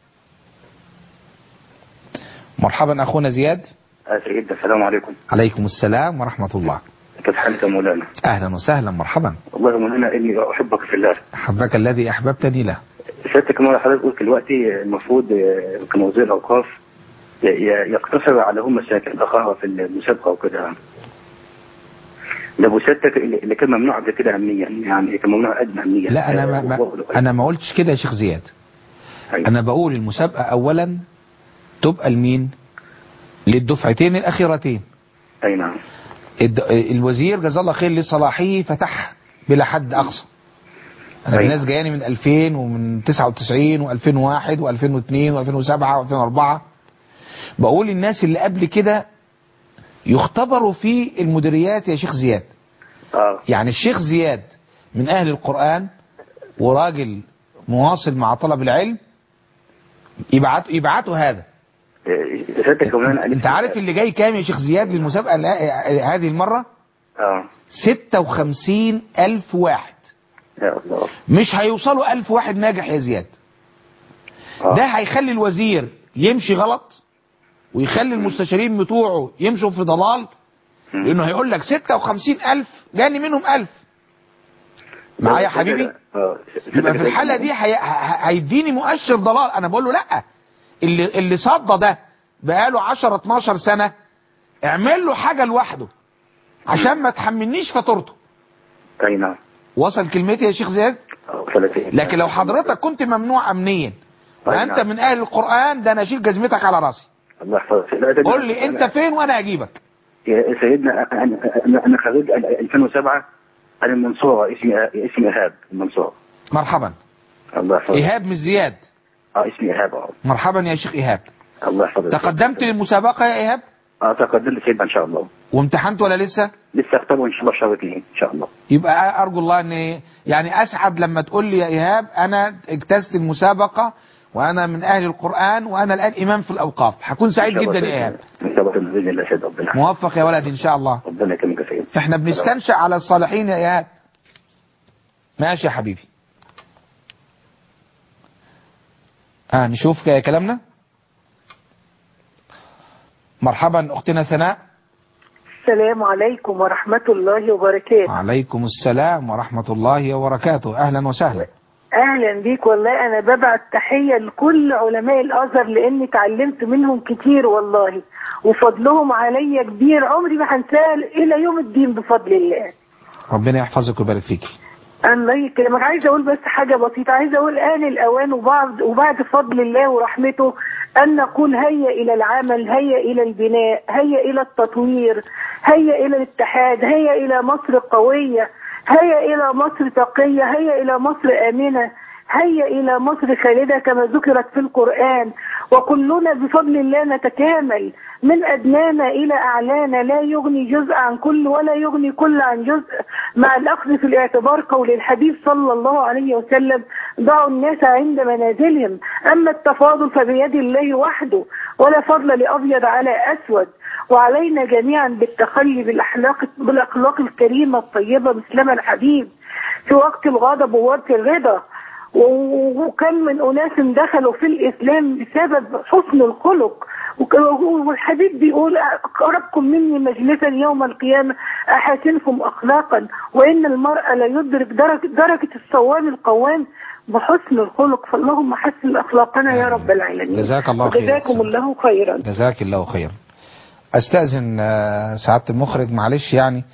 مرحبا اخونا زياد آسف جدا السلام عليكم عليكم السلام ورحمة الله كيف حالك يا مولانا اهلا وسهلا مرحبا والله يا مولانا اني احبك في الله حبك الذي احببتني له سيادتك مولانا حضرتك قلت دلوقتي المفروض آه، كموزير الاوقاف ي- ي- يقتصر على هم مشاكل اخرى في المسابقه وكده ده أبو سيادتك اللي اللي كان ممنوع قبل كده امنيا يعني كان ممنوع ادنى امنيا لا انا ما ما انا ما قلتش كده يا شيخ زياد أيوة. انا بقول المسابقة اولا تبقى لمين للدفعتين الاخيرتين اي نعم الد- الوزير جزاه الله خير لصلاحه فتح بلا حد اقصى انا في أيوة. ناس جاياني من 2000 ومن 99 و2001 و2002 و2007 و2004 بقول الناس اللي قبل كده يختبروا في المديريات يا شيخ زياد اه يعني الشيخ زياد من اهل القرآن وراجل مواصل مع طلب العلم يبعت يبعتوا هذا آه، سيادتك مولانا انت عارف اللي جاي كام يا شيخ زياد للمسابقة ال- هذه المرة اه 56 ألف واحد يا الله مش هيوصلوا ألف واحد ناجح يا زياد آه. ده هيخلي الوزير يمشي غلط ويخلي المستشارين بتوعه يمشوا في ضلال مم. لانه هيقول لك 56 ألف جاني منهم ألف معايا يا حبيبي اه يبقى في الحالة دي هي- ه- هيديني مؤشر ضلال انا بقول له لا اللي اللي صدى ده بقاله 10 12 سنة اعمل له حاجة لوحده عشان ما تحملنيش فاتورته اي نعم وصل كلمتي يا شيخ زياد آه، 30 لكن لو حضرتك كنت ممنوع امنيا وانت نعم. من اهل القرآن ده انا اشيل جزمتك على راسي الله يحفظك لا، ده- قول لي انت فين وانا اجيبك يا سيدنا انا أنا- انا خريج 2007 انا من المنصوره اسمي اسمي ايهاب المنصوره مرحبا الله يحفظك ايهاب مش زياد اه اسمي ايهاب اه مرحبا يا شيخ ايهاب الله يحفظك تقدمت للمسابقة يا ايهاب اه تقدمت سيدنا ان شاء الله وامتحنت ولا لسه لسه اختبر ان شاء الله شهر اثنين ان شاء الله يبقى ارجو الله ان يعني اسعد لما تقول لي يا ايهاب انا اجتزت المسابقة وانا من اهل القرآن وانا الان امام في الاوقاف هكون سعيد إن شاء الله جدا يا ايهاب ان شاء الله باذن الله سيد ربنا موفق يا ولدي ان شاء الله ربنا يكرمك يا سيد احنا بنستنشأ على الصالحين يا ايهاب ماشي يا حبيبي اه نشوف ك- كلامنا مرحبا اختنا ثناء السلام عليكم ورحمة الله وبركاته وعليكم السلام ورحمة الله وبركاته اهلا وسهلا أهلا بيك والله أنا ببعت تحية لكل علماء الأزهر لأني اتعلمت منهم كتير والله وفضلهم عليا كبير عمري ما هنساه إلى يوم الدين بفضل الله ربنا يحفظك ويبارك فيك الله يكرمك عايزه اقول بس حاجه بسيطه عايزه اقول آن الاوان وبعد وبعد فضل الله ورحمته ان نقول هيا الى العمل هيا الى البناء هيا الى التطوير هيا الى الاتحاد هيا الى مصر قويه هيا الى مصر تقيه هيا الى مصر امنه هيا الى مصر خالده كما ذكرت في القران وكلنا بفضل الله نتكامل من ادنانا الى اعلانا لا يغني جزء عن كل ولا يغني كل عن جزء مع الاخذ في الاعتبار قول الحبيب صلى الله عليه وسلم ضعوا الناس عند منازلهم اما التفاضل فبيد الله وحده ولا فضل لابيض على اسود وعلينا جميعا بالتخلي بالاخلاق بالاخلاق الكريمه الطيبه مثلما الحبيب في وقت الغضب ووقت الرضا و- وكم من أناس دخلوا في الإسلام بسبب حسن الخلق وك- والحديث بيقول أقربكم مني مجلسا يوم القيامة أحاسنكم أخلاقا وإن المرأة لا يدرك درجة, درجة الصوام القوام بحسن الخلق فاللهم حسن أخلاقنا يا رب العالمين جزاك الله خير. وجزاكم الله خيرا جزاك الله خيرا استاذن آه، سعاده المخرج معلش يعني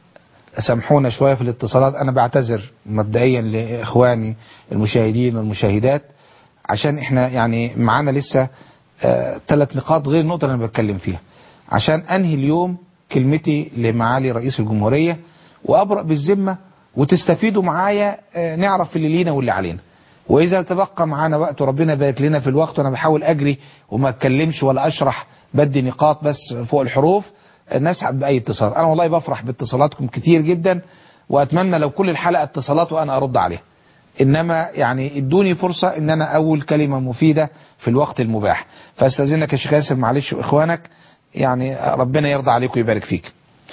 سامحونا شويه في الاتصالات انا بعتذر مبدئيا لاخواني المشاهدين والمشاهدات عشان احنا يعني معانا لسه ثلاث نقاط غير النقطه اللي انا بتكلم فيها عشان انهي اليوم كلمتي لمعالي رئيس الجمهوريه وابرأ بالذمه وتستفيدوا معايا آه، نعرف اللي لينا واللي علينا واذا تبقى معانا وقت وربنا يبارك لنا في الوقت وانا بحاول اجري وما اتكلمش ولا اشرح بدي نقاط بس فوق الحروف نسعد باي اتصال انا والله بفرح باتصالاتكم كتير جدا واتمنى لو كل الحلقه اتصالات وانا ارد عليها انما يعني ادوني فرصه ان انا اول كلمه مفيده في الوقت المباح فاستاذنك يا شيخ ياسر معلش واخوانك يعني ربنا يرضى عليك ويبارك فيك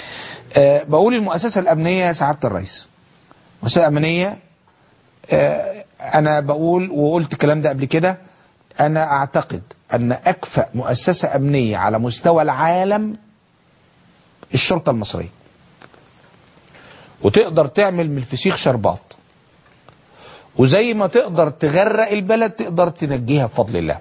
أه بقول المؤسسه الامنيه يا سعاده الرئيس المؤسسه الامنيه أه انا بقول وقلت الكلام ده قبل كده انا اعتقد ان اكفأ مؤسسه امنيه على مستوى العالم الشرطه المصريه وتقدر تعمل من الفسيخ شربات وزي ما تقدر تغرق البلد تقدر تنجيها بفضل الله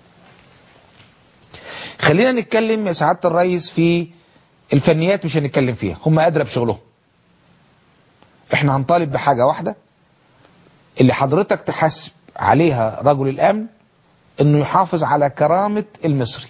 خلينا نتكلم يا سعاده الرئيس في الفنيات مش هنتكلم فيها هم ادرى بشغلهم احنا هنطالب بحاجه واحده اللي حضرتك تحاسب عليها رجل الامن انه يحافظ على كرامه المصري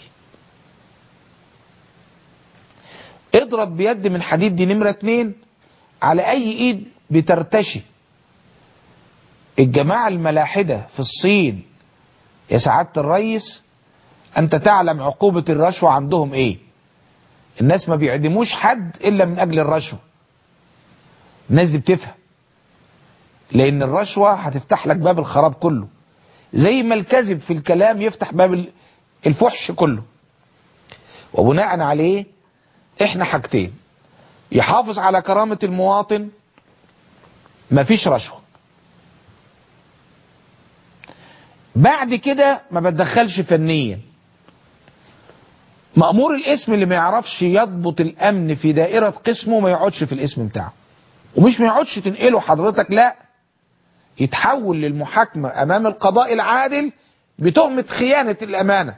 اضرب بيد من حديد دي نمره اتنين على اي ايد بترتشي الجماعة الملاحدة في الصين يا سعادة الرئيس أنت تعلم عقوبة الرشوة عندهم إيه الناس ما بيعدموش حد إلا من أجل الرشوة الناس دي بتفهم لأن الرشوة هتفتح لك باب الخراب كله زي ما الكذب في الكلام يفتح باب الفحش كله وبناء عليه احنا حاجتين يحافظ على كرامة المواطن مفيش رشوة بعد كده ما بتدخلش فنيا مأمور الاسم اللي ما يعرفش يضبط الأمن في دائرة قسمه ما يقعدش في الاسم بتاعه ومش ما يقعدش تنقله حضرتك لا يتحول للمحاكمة أمام القضاء العادل بتهمة خيانة الأمانة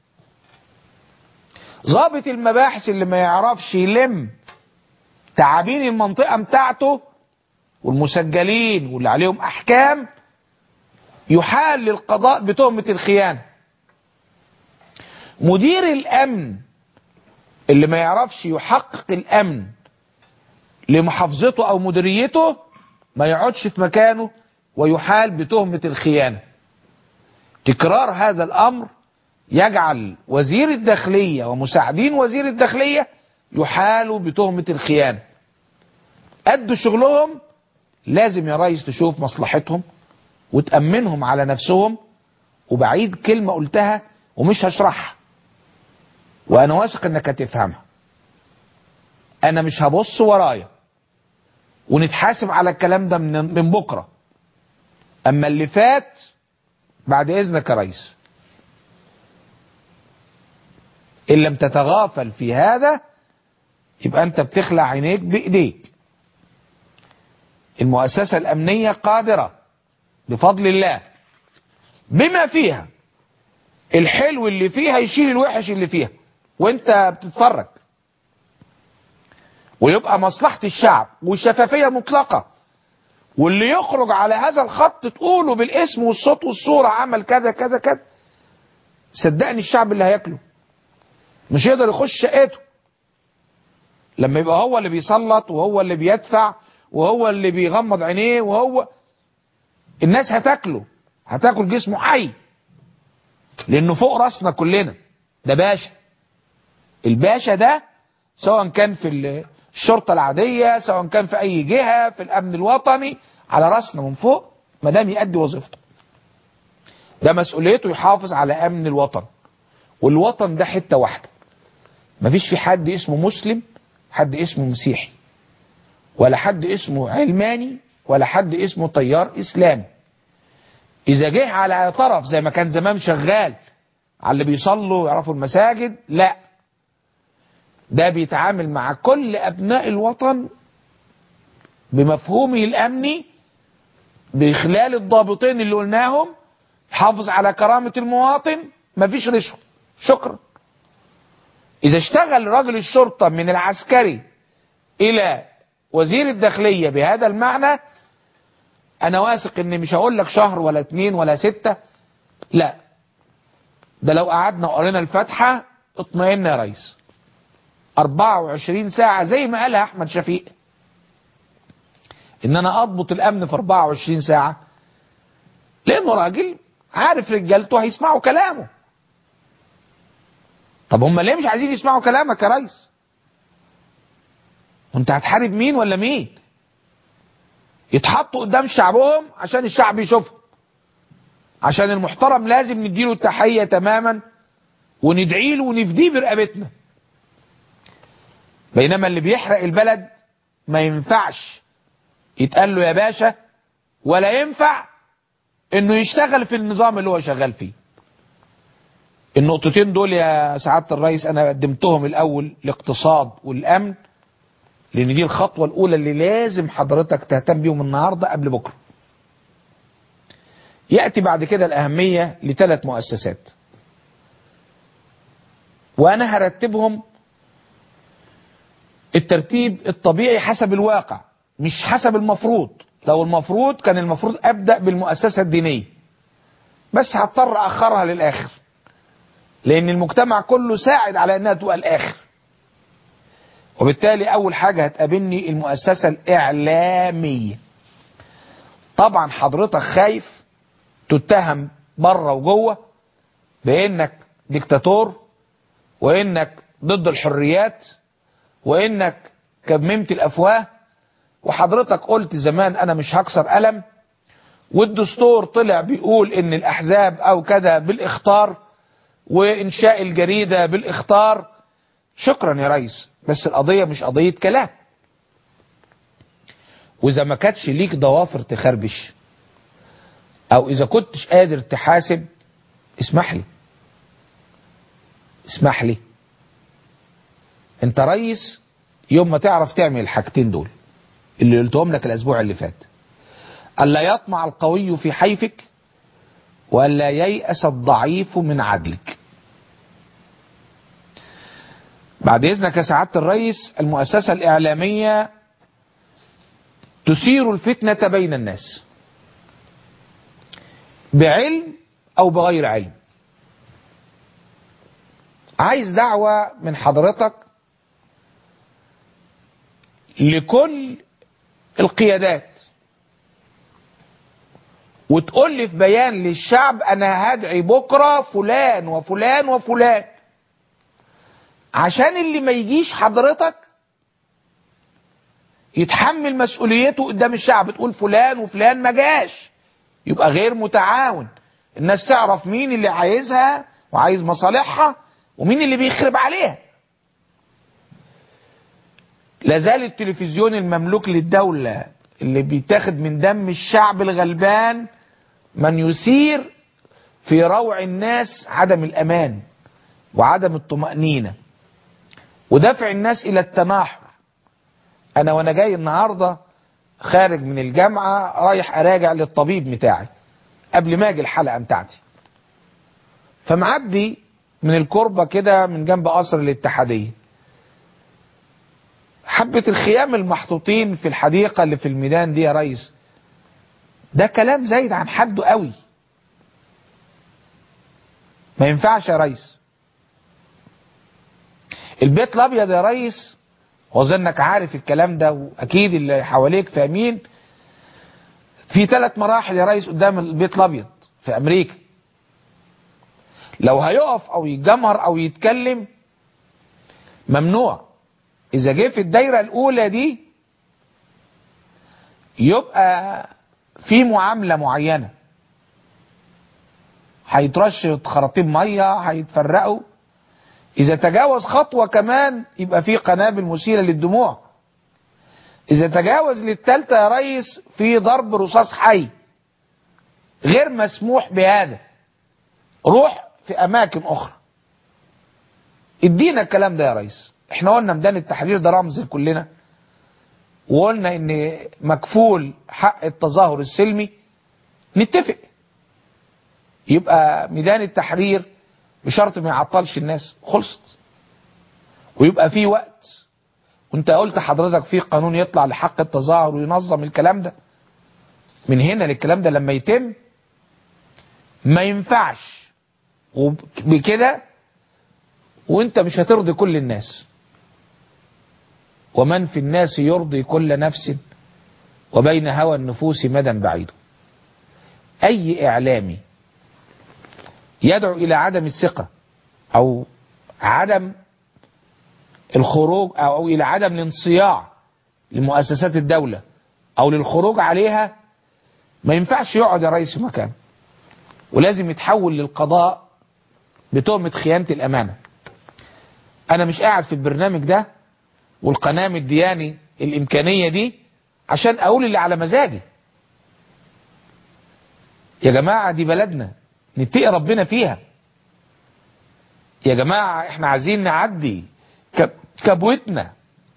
ضابط المباحث اللي ما يعرفش يلم تعابين المنطقة بتاعته والمسجلين واللي عليهم أحكام يحال للقضاء بتهمة الخيانة مدير الأمن اللي ما يعرفش يحقق الأمن لمحافظته أو مديريته ما يقعدش في مكانه ويحال بتهمة الخيانة تكرار هذا الأمر يجعل وزير الداخلية ومساعدين وزير الداخلية يحالوا بتهمة الخيانة أدوا شغلهم لازم يا ريس تشوف مصلحتهم وتأمنهم على نفسهم وبعيد كلمة قلتها ومش هشرحها وأنا واثق إنك هتفهمها أنا مش هبص ورايا ونتحاسب على الكلام ده من, من بكرة أما اللي فات بعد إذنك يا ريس إن لم تتغافل في هذا يبقى أنت بتخلع عينيك بإيديك المؤسسة الأمنية قادرة بفضل الله بما فيها الحلو اللي فيها يشيل الوحش اللي فيها وانت بتتفرج ويبقى مصلحة الشعب والشفافية مطلقة واللي يخرج على هذا الخط تقوله بالاسم والصوت والصورة عمل كذا كذا كذا صدقني الشعب اللي هياكله مش يقدر يخش شقته لما يبقى هو اللي بيسلط وهو اللي بيدفع وهو اللي بيغمض عينيه وهو الناس هتاكله هتاكل جسمه حي لانه فوق راسنا كلنا ده باشا الباشا ده سواء كان في الشرطة العادية سواء كان في اي جهة في الامن الوطني على راسنا من فوق ما دام يأدي وظيفته ده مسؤوليته يحافظ على امن الوطن والوطن ده حتة واحدة مفيش في حد اسمه مسلم حد اسمه مسيحي ولا حد اسمه علماني ولا حد اسمه طيار اسلامي اذا جه على طرف زي ما كان زمان شغال على اللي بيصلوا ويعرفوا المساجد لا ده بيتعامل مع كل ابناء الوطن بمفهومه الامني بخلال الضابطين اللي قلناهم حافظ على كرامة المواطن مفيش رشوة شكرا اذا اشتغل راجل الشرطة من العسكري الى وزير الداخلية بهذا المعنى انا واثق ان مش هقول لك شهر ولا اتنين ولا ستة لا ده لو قعدنا وقرينا الفاتحة اطمئن يا ريس 24 ساعة زي ما قالها احمد شفيق ان انا اضبط الامن في 24 ساعة لانه راجل عارف رجالته هيسمعوا كلامه طب هم ليه مش عايزين يسمعوا كلامك يا ريس وانت هتحارب مين ولا مين يتحطوا قدام شعبهم عشان الشعب يشوفهم عشان المحترم لازم نديله التحية تماما وندعي له ونفديه برقبتنا بينما اللي بيحرق البلد ما ينفعش يتقال له يا باشا ولا ينفع انه يشتغل في النظام اللي هو شغال فيه النقطتين دول يا سعادة الرئيس انا قدمتهم الاول الاقتصاد والامن لان دي الخطوة الاولى اللي لازم حضرتك تهتم بيهم النهاردة قبل بكرة يأتي بعد كده الاهمية لثلاث مؤسسات وانا هرتبهم الترتيب الطبيعي حسب الواقع مش حسب المفروض لو المفروض كان المفروض ابدأ بالمؤسسة الدينية بس هضطر اخرها للاخر لان المجتمع كله ساعد على انها تبقى الاخر وبالتالي اول حاجة هتقابلني المؤسسة الاعلامية طبعا حضرتك خايف تتهم بره وجوه بانك ديكتاتور وانك ضد الحريات وانك كممت الافواه وحضرتك قلت زمان انا مش هكسر قلم والدستور طلع بيقول ان الاحزاب او كذا بالاختار وانشاء الجريدة بالاختار شكرا يا ريس بس القضية مش قضية كلام واذا ما كانتش ليك ضوافر تخربش او اذا كنتش قادر تحاسب اسمح لي اسمح لي انت ريس يوم ما تعرف تعمل الحاجتين دول اللي قلتهم لك الاسبوع اللي فات الا يطمع القوي في حيفك والا ييأس الضعيف من عدلك بعد اذنك يا سعاده الرئيس المؤسسه الاعلاميه تثير الفتنه بين الناس بعلم او بغير علم عايز دعوه من حضرتك لكل القيادات وتقول لي في بيان للشعب انا هدعي بكره فلان وفلان وفلان عشان اللي ما يجيش حضرتك يتحمل مسؤوليته قدام الشعب تقول فلان وفلان ما جاش يبقى غير متعاون الناس تعرف مين اللي عايزها وعايز مصالحها ومين اللي بيخرب عليها لازال التلفزيون المملوك للدولة اللي بيتاخد من دم الشعب الغلبان من يثير في روع الناس عدم الأمان وعدم الطمأنينة ودفع الناس إلى التناحر أنا وأنا جاي النهاردة خارج من الجامعة رايح أراجع للطبيب بتاعي قبل ما أجي الحلقة بتاعتي فمعدي من الكربة كده من جنب قصر الاتحادية حبة الخيام المحطوطين في الحديقة اللي في الميدان دي يا ريس ده كلام زايد عن حده قوي ما ينفعش يا ريس البيت الابيض يا ريس واظنك عارف الكلام ده واكيد اللي حواليك فاهمين في ثلاث مراحل يا ريس قدام البيت الابيض في امريكا لو هيقف او يتجمهر او يتكلم ممنوع اذا جه في الدايره الاولى دي يبقى في معامله معينه هيترش خراطيم ميه هيتفرقوا اذا تجاوز خطوه كمان يبقى في قنابل مثيره للدموع اذا تجاوز للثالثه يا ريس في ضرب رصاص حي غير مسموح بهذا روح في اماكن اخرى ادينا الكلام ده يا ريس احنا قلنا ميدان التحرير ده رمز لكلنا وقلنا ان مكفول حق التظاهر السلمي نتفق يبقى ميدان التحرير بشرط ما يعطلش الناس خلصت ويبقى في وقت وانت قلت حضرتك في قانون يطلع لحق التظاهر وينظم الكلام ده من هنا للكلام ده لما يتم ما ينفعش وبكده وانت مش هترضي كل الناس ومن في الناس يرضي كل نفس وبين هوى النفوس مدى بعيد اي اعلامي يدعو الى عدم الثقة او عدم الخروج او الى عدم الانصياع لمؤسسات الدولة او للخروج عليها ما ينفعش يقعد يا رئيس في مكانه ولازم يتحول للقضاء بتهمة خيانة الامانة انا مش قاعد في البرنامج ده والقناة مدياني الامكانية دي عشان اقول اللي على مزاجي يا جماعة دي بلدنا نتقي ربنا فيها يا جماعة احنا عايزين نعدي كبوتنا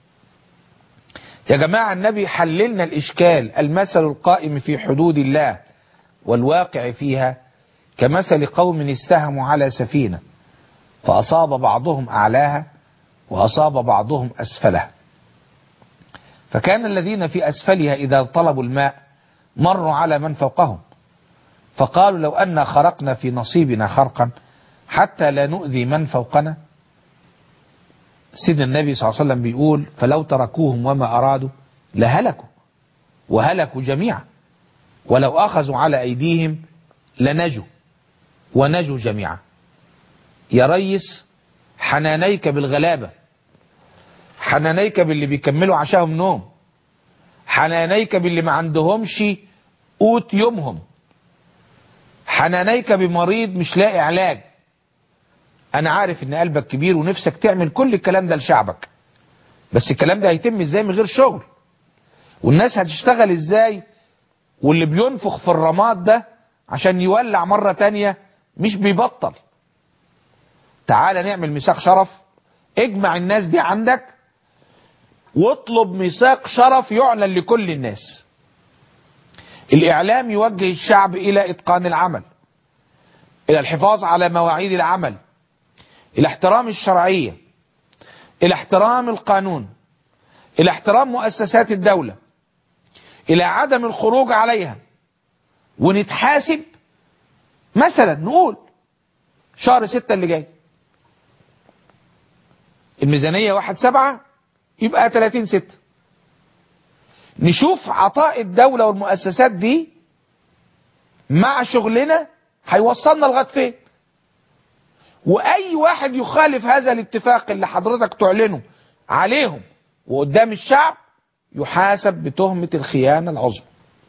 يا جماعة النبي حللنا الإشكال المثل القائم في حدود الله والواقع فيها كمثل قوم استهموا على سفينة فأصاب بعضهم أعلاها وأصاب بعضهم أسفلها فكان الذين في أسفلها إذا طلبوا الماء مروا على من فوقهم فقالوا لو أن خرقنا في نصيبنا خرقا حتى لا نؤذي من فوقنا سيدنا النبي صلى الله عليه وسلم بيقول فلو تركوهم وما أرادوا لهلكوا وهلكوا جميعا ولو أخذوا على أيديهم لنجوا ونجوا جميعا يا ريس حنانيك بالغلابة حنانيك باللي بيكملوا عشاهم نوم حنانيك باللي ما عندهمش قوت يومهم حنانيك بمريض مش لاقي علاج انا عارف ان قلبك كبير ونفسك تعمل كل الكلام ده لشعبك بس الكلام ده هيتم ازاي من غير شغل والناس هتشتغل ازاي واللي بينفخ في الرماد ده عشان يولع مرة تانية مش بيبطل تعال نعمل ميثاق شرف اجمع الناس دي عندك واطلب ميثاق شرف يعلن لكل الناس الاعلام يوجه الشعب الى اتقان العمل الى الحفاظ على مواعيد العمل الى احترام الشرعية الى احترام القانون الى احترام مؤسسات الدولة الى عدم الخروج عليها ونتحاسب مثلا نقول شهر ستة اللي جاي الميزانية واحد سبعة يبقى 30 ستة نشوف عطاء الدولة والمؤسسات دي مع شغلنا هيوصلنا لغايه فين واي واحد يخالف هذا الاتفاق اللي حضرتك تعلنه عليهم وقدام الشعب يحاسب بتهمة الخيانة العظمى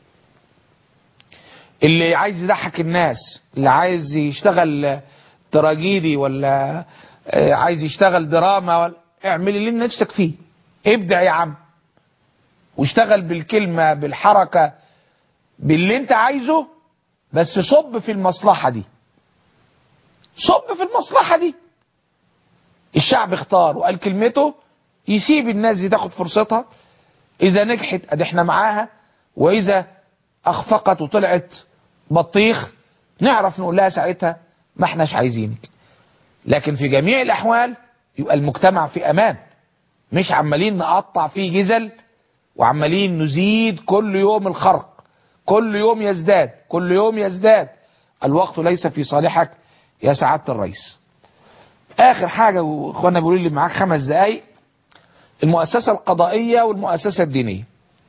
اللي عايز يضحك الناس اللي عايز يشتغل تراجيدي ولا عايز يشتغل دراما ولا اعمل اللي نفسك فيه ابدع يا عم واشتغل بالكلمة بالحركة باللي انت عايزه بس صب في المصلحة دي صب في المصلحة دي الشعب اختار وقال كلمته يسيب الناس دي تاخد فرصتها اذا نجحت ادي احنا معاها واذا اخفقت وطلعت بطيخ نعرف نقول لها ساعتها ما احناش عايزينك لكن في جميع الاحوال يبقى المجتمع في امان مش عمالين نقطع فيه جزل وعمالين نزيد كل يوم الخرق كل يوم يزداد كل يوم يزداد الوقت ليس في صالحك يا سعادة الرئيس اخر حاجة واخوانا بيقولوا لي معاك خمس دقايق المؤسسة القضائية والمؤسسة الدينية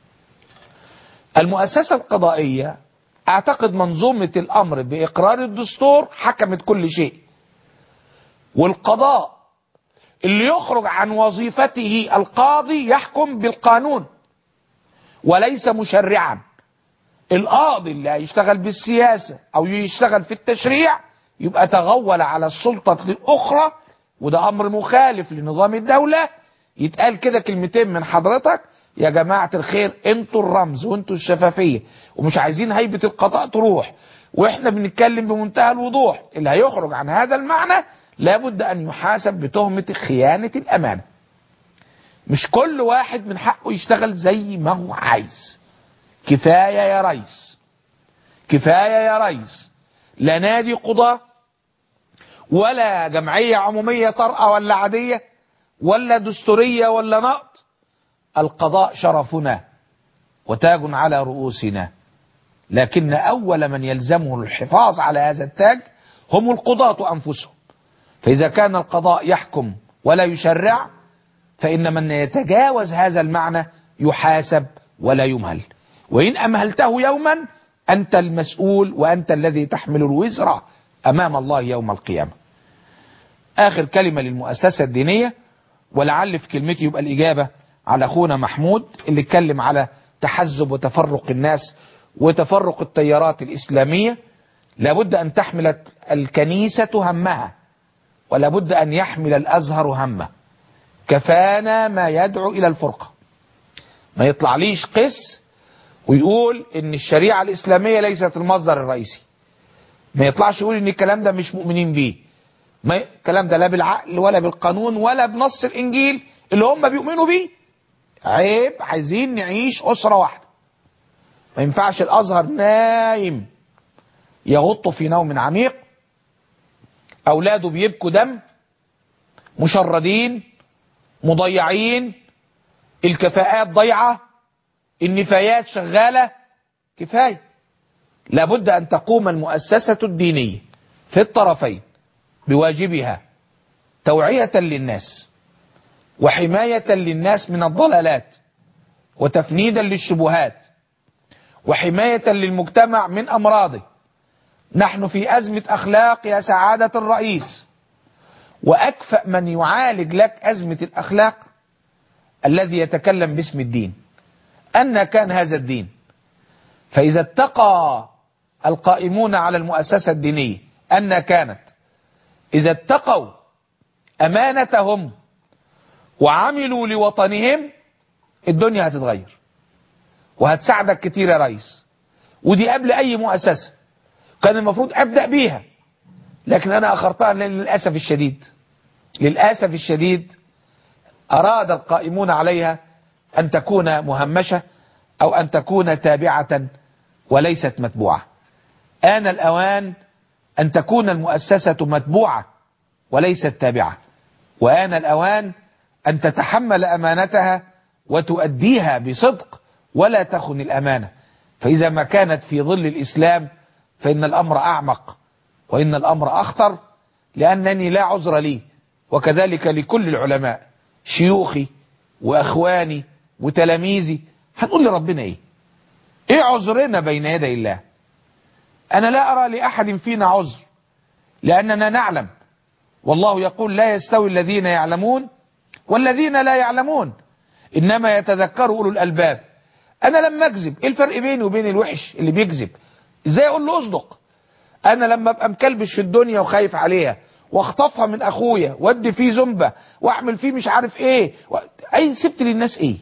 المؤسسة القضائية اعتقد منظومة الامر باقرار الدستور حكمت كل شيء والقضاء اللي يخرج عن وظيفته القاضي يحكم بالقانون وليس مشرعا القاضي اللي هيشتغل بالسياسة او يشتغل في التشريع يبقى تغول على السلطة الاخرى وده امر مخالف لنظام الدولة يتقال كده كلمتين من حضرتك يا جماعة الخير انتوا الرمز وانتوا الشفافية ومش عايزين هيبة القضاء تروح واحنا بنتكلم بمنتهى الوضوح اللي هيخرج عن هذا المعنى لابد ان يحاسب بتهمة خيانة الامانة مش كل واحد من حقه يشتغل زي ما هو عايز كفاية يا ريس كفاية يا ريس لا نادي قضاء ولا جمعية عمومية طارئة ولا عادية ولا دستورية ولا نقط القضاء شرفنا وتاج على رؤوسنا لكن أول من يلزمه الحفاظ على هذا التاج هم القضاة أنفسهم فإذا كان القضاء يحكم ولا يشرع فإن من يتجاوز هذا المعنى يحاسب ولا يمهل وإن أمهلته يوما أنت المسؤول وأنت الذي تحمل الوزر أمام الله يوم القيامة آخر كلمة للمؤسسة الدينية ولعل في كلمتي يبقى الإجابة على أخونا محمود اللي اتكلم على تحزب وتفرق الناس وتفرق التيارات الإسلامية لابد أن تحمل الكنيسة همها ولابد أن يحمل الأزهر همه كفانا ما يدعو إلى الفرقة ما يطلع ليش قس ويقول ان الشريعة الإسلامية ليست المصدر الرئيسي ما يطلعش يقول ان الكلام ده مش مؤمنين بيه ما الكلام ده لا بالعقل ولا بالقانون ولا بنص الإنجيل اللي هم بيؤمنوا بيه عيب عايزين نعيش أسرة واحدة ما ينفعش الأزهر نايم يغط في نوم عميق أولاده بيبكوا دم مشردين مضيعين الكفاءات ضيعة النفايات شغالة كفاية لابد أن تقوم المؤسسة الدينية في الطرفين بواجبها توعية للناس وحماية للناس من الضلالات وتفنيدا للشبهات وحماية للمجتمع من أمراضه نحن في أزمة أخلاق يا سعادة الرئيس وأكفأ من يعالج لك أزمة الأخلاق الذي يتكلم باسم الدين أن كان هذا الدين فإذا اتقى القائمون على المؤسسة الدينية أن كانت إذا اتقوا أمانتهم وعملوا لوطنهم الدنيا هتتغير وهتساعدك كتير يا ريس ودي قبل أي مؤسسة كان المفروض أبدأ بيها لكن أنا أخرتها للأسف الشديد للأسف الشديد أراد القائمون عليها أن تكون مهمشة أو أن تكون تابعة وليست متبوعة آن الأوان أن تكون المؤسسة متبوعة وليست تابعة وآن الأوان أن تتحمل أمانتها وتؤديها بصدق ولا تخن الأمانة فإذا ما كانت في ظل الإسلام فإن الأمر أعمق وإن الأمر أخطر لأنني لا عذر لي وكذلك لكل العلماء شيوخي وأخواني وتلاميذي هنقول لربنا إيه إيه عذرنا بين يدي الله أنا لا أرى لأحد فينا عذر لأننا نعلم والله يقول لا يستوي الذين يعلمون والذين لا يعلمون إنما يتذكر أولو الألباب أنا لما أكذب إيه الفرق بيني وبين الوحش اللي بيكذب إزاي أقول له أصدق أنا لما أبقى مكلبش في الدنيا وخايف عليها واخطفها من أخويا وادي فيه زنبة واعمل فيه مش عارف إيه و... أي سبت للناس إيه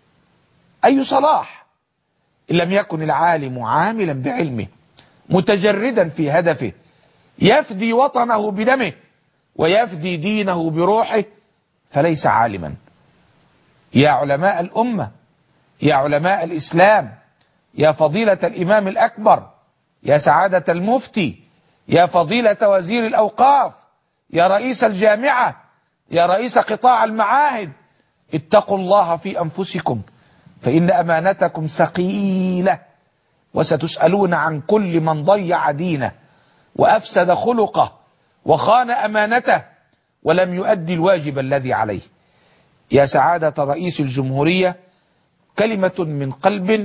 أي صلاح إن لم يكن العالم عاملا بعلمه متجردا في هدفه يفدي وطنه بدمه ويفدي دينه بروحه فليس عالما يا علماء الأمة يا علماء الإسلام يا فضيلة الإمام الأكبر يا سعادة المفتي يا فضيلة وزير الأوقاف يا رئيس الجامعة يا رئيس قطاع المعاهد اتقوا الله في أنفسكم فإن أمانتكم ثقيلة وستسألون عن كل من ضيع دينه وأفسد خلقه وخان أمانته ولم يؤدي الواجب الذي عليه يا سعادة رئيس الجمهورية كلمة من قلب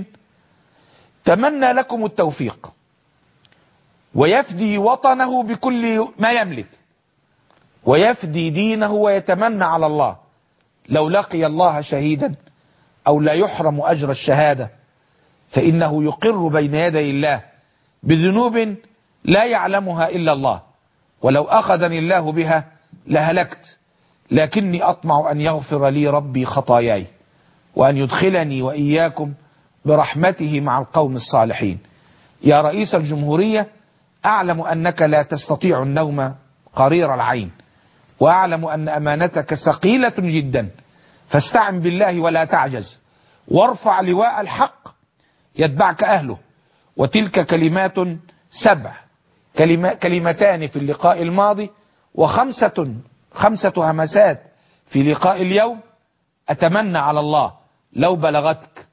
تمنى لكم التوفيق ويفدي وطنه بكل ما يملك ويفدي دينه ويتمنى على الله لو لقي الله شهيدا أو لا يحرم أجر الشهادة فإنه يقر بين يدي الله بذنوب لا يعلمها إلا الله ولو أخذني الله بها لهلكت لكني أطمع أن يغفر لي ربي خطاياي وأن يدخلني وإياكم برحمته مع القوم الصالحين يا رئيس الجمهورية أعلم أنك لا تستطيع النوم قرير العين وأعلم أن أمانتك ثقيلة جدا فاستعن بالله ولا تعجز وارفع لواء الحق يتبعك أهله وتلك كلمات سبع كلمة كلمتان في اللقاء الماضي وخمسة خمسة همسات في لقاء اليوم أتمنى على الله لو بلغتك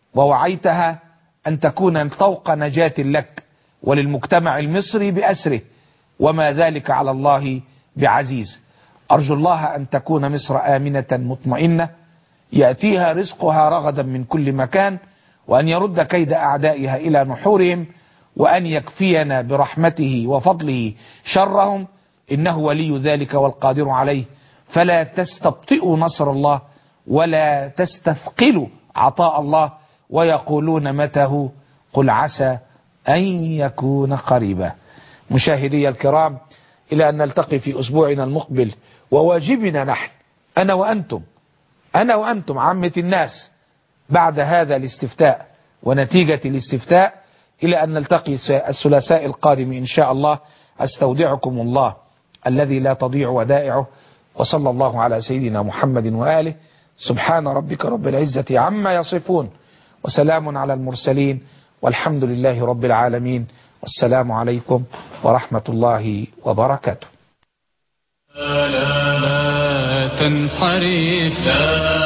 ووعيتها أن تكون طوق نجاة لك وللمجتمع المصري بأسره وما ذلك على الله بعزيز أرجو الله أن تكون مصر آمنة مطمئنة يأتيها رزقها رغدا من كل مكان وأن يرد كيد أعدائها إلى نحورهم وأن يكفينا برحمته وفضله شرهم إنه ولي ذلك والقادر عليه فلا تستبطئوا نصر الله ولا تستثقلوا عطاء الله ويقولون متى قل عسى أن يكون قريبا مشاهدي الكرام إلى أن نلتقي في أسبوعنا المقبل وواجبنا نحن أنا وأنتم أنا وأنتم عامة الناس بعد هذا الاستفتاء ونتيجة الاستفتاء إلى أن نلتقي الثلاثاء القادم إن شاء الله أستودعكم الله الذي لا تضيع ودائعه وصلى الله على سيدنا محمد وآله سبحان ربك رب العزة عما يصفون وسلام على المرسلين والحمد لله رب العالمين والسلام عليكم ورحمة الله وبركاته لا تنحرف لا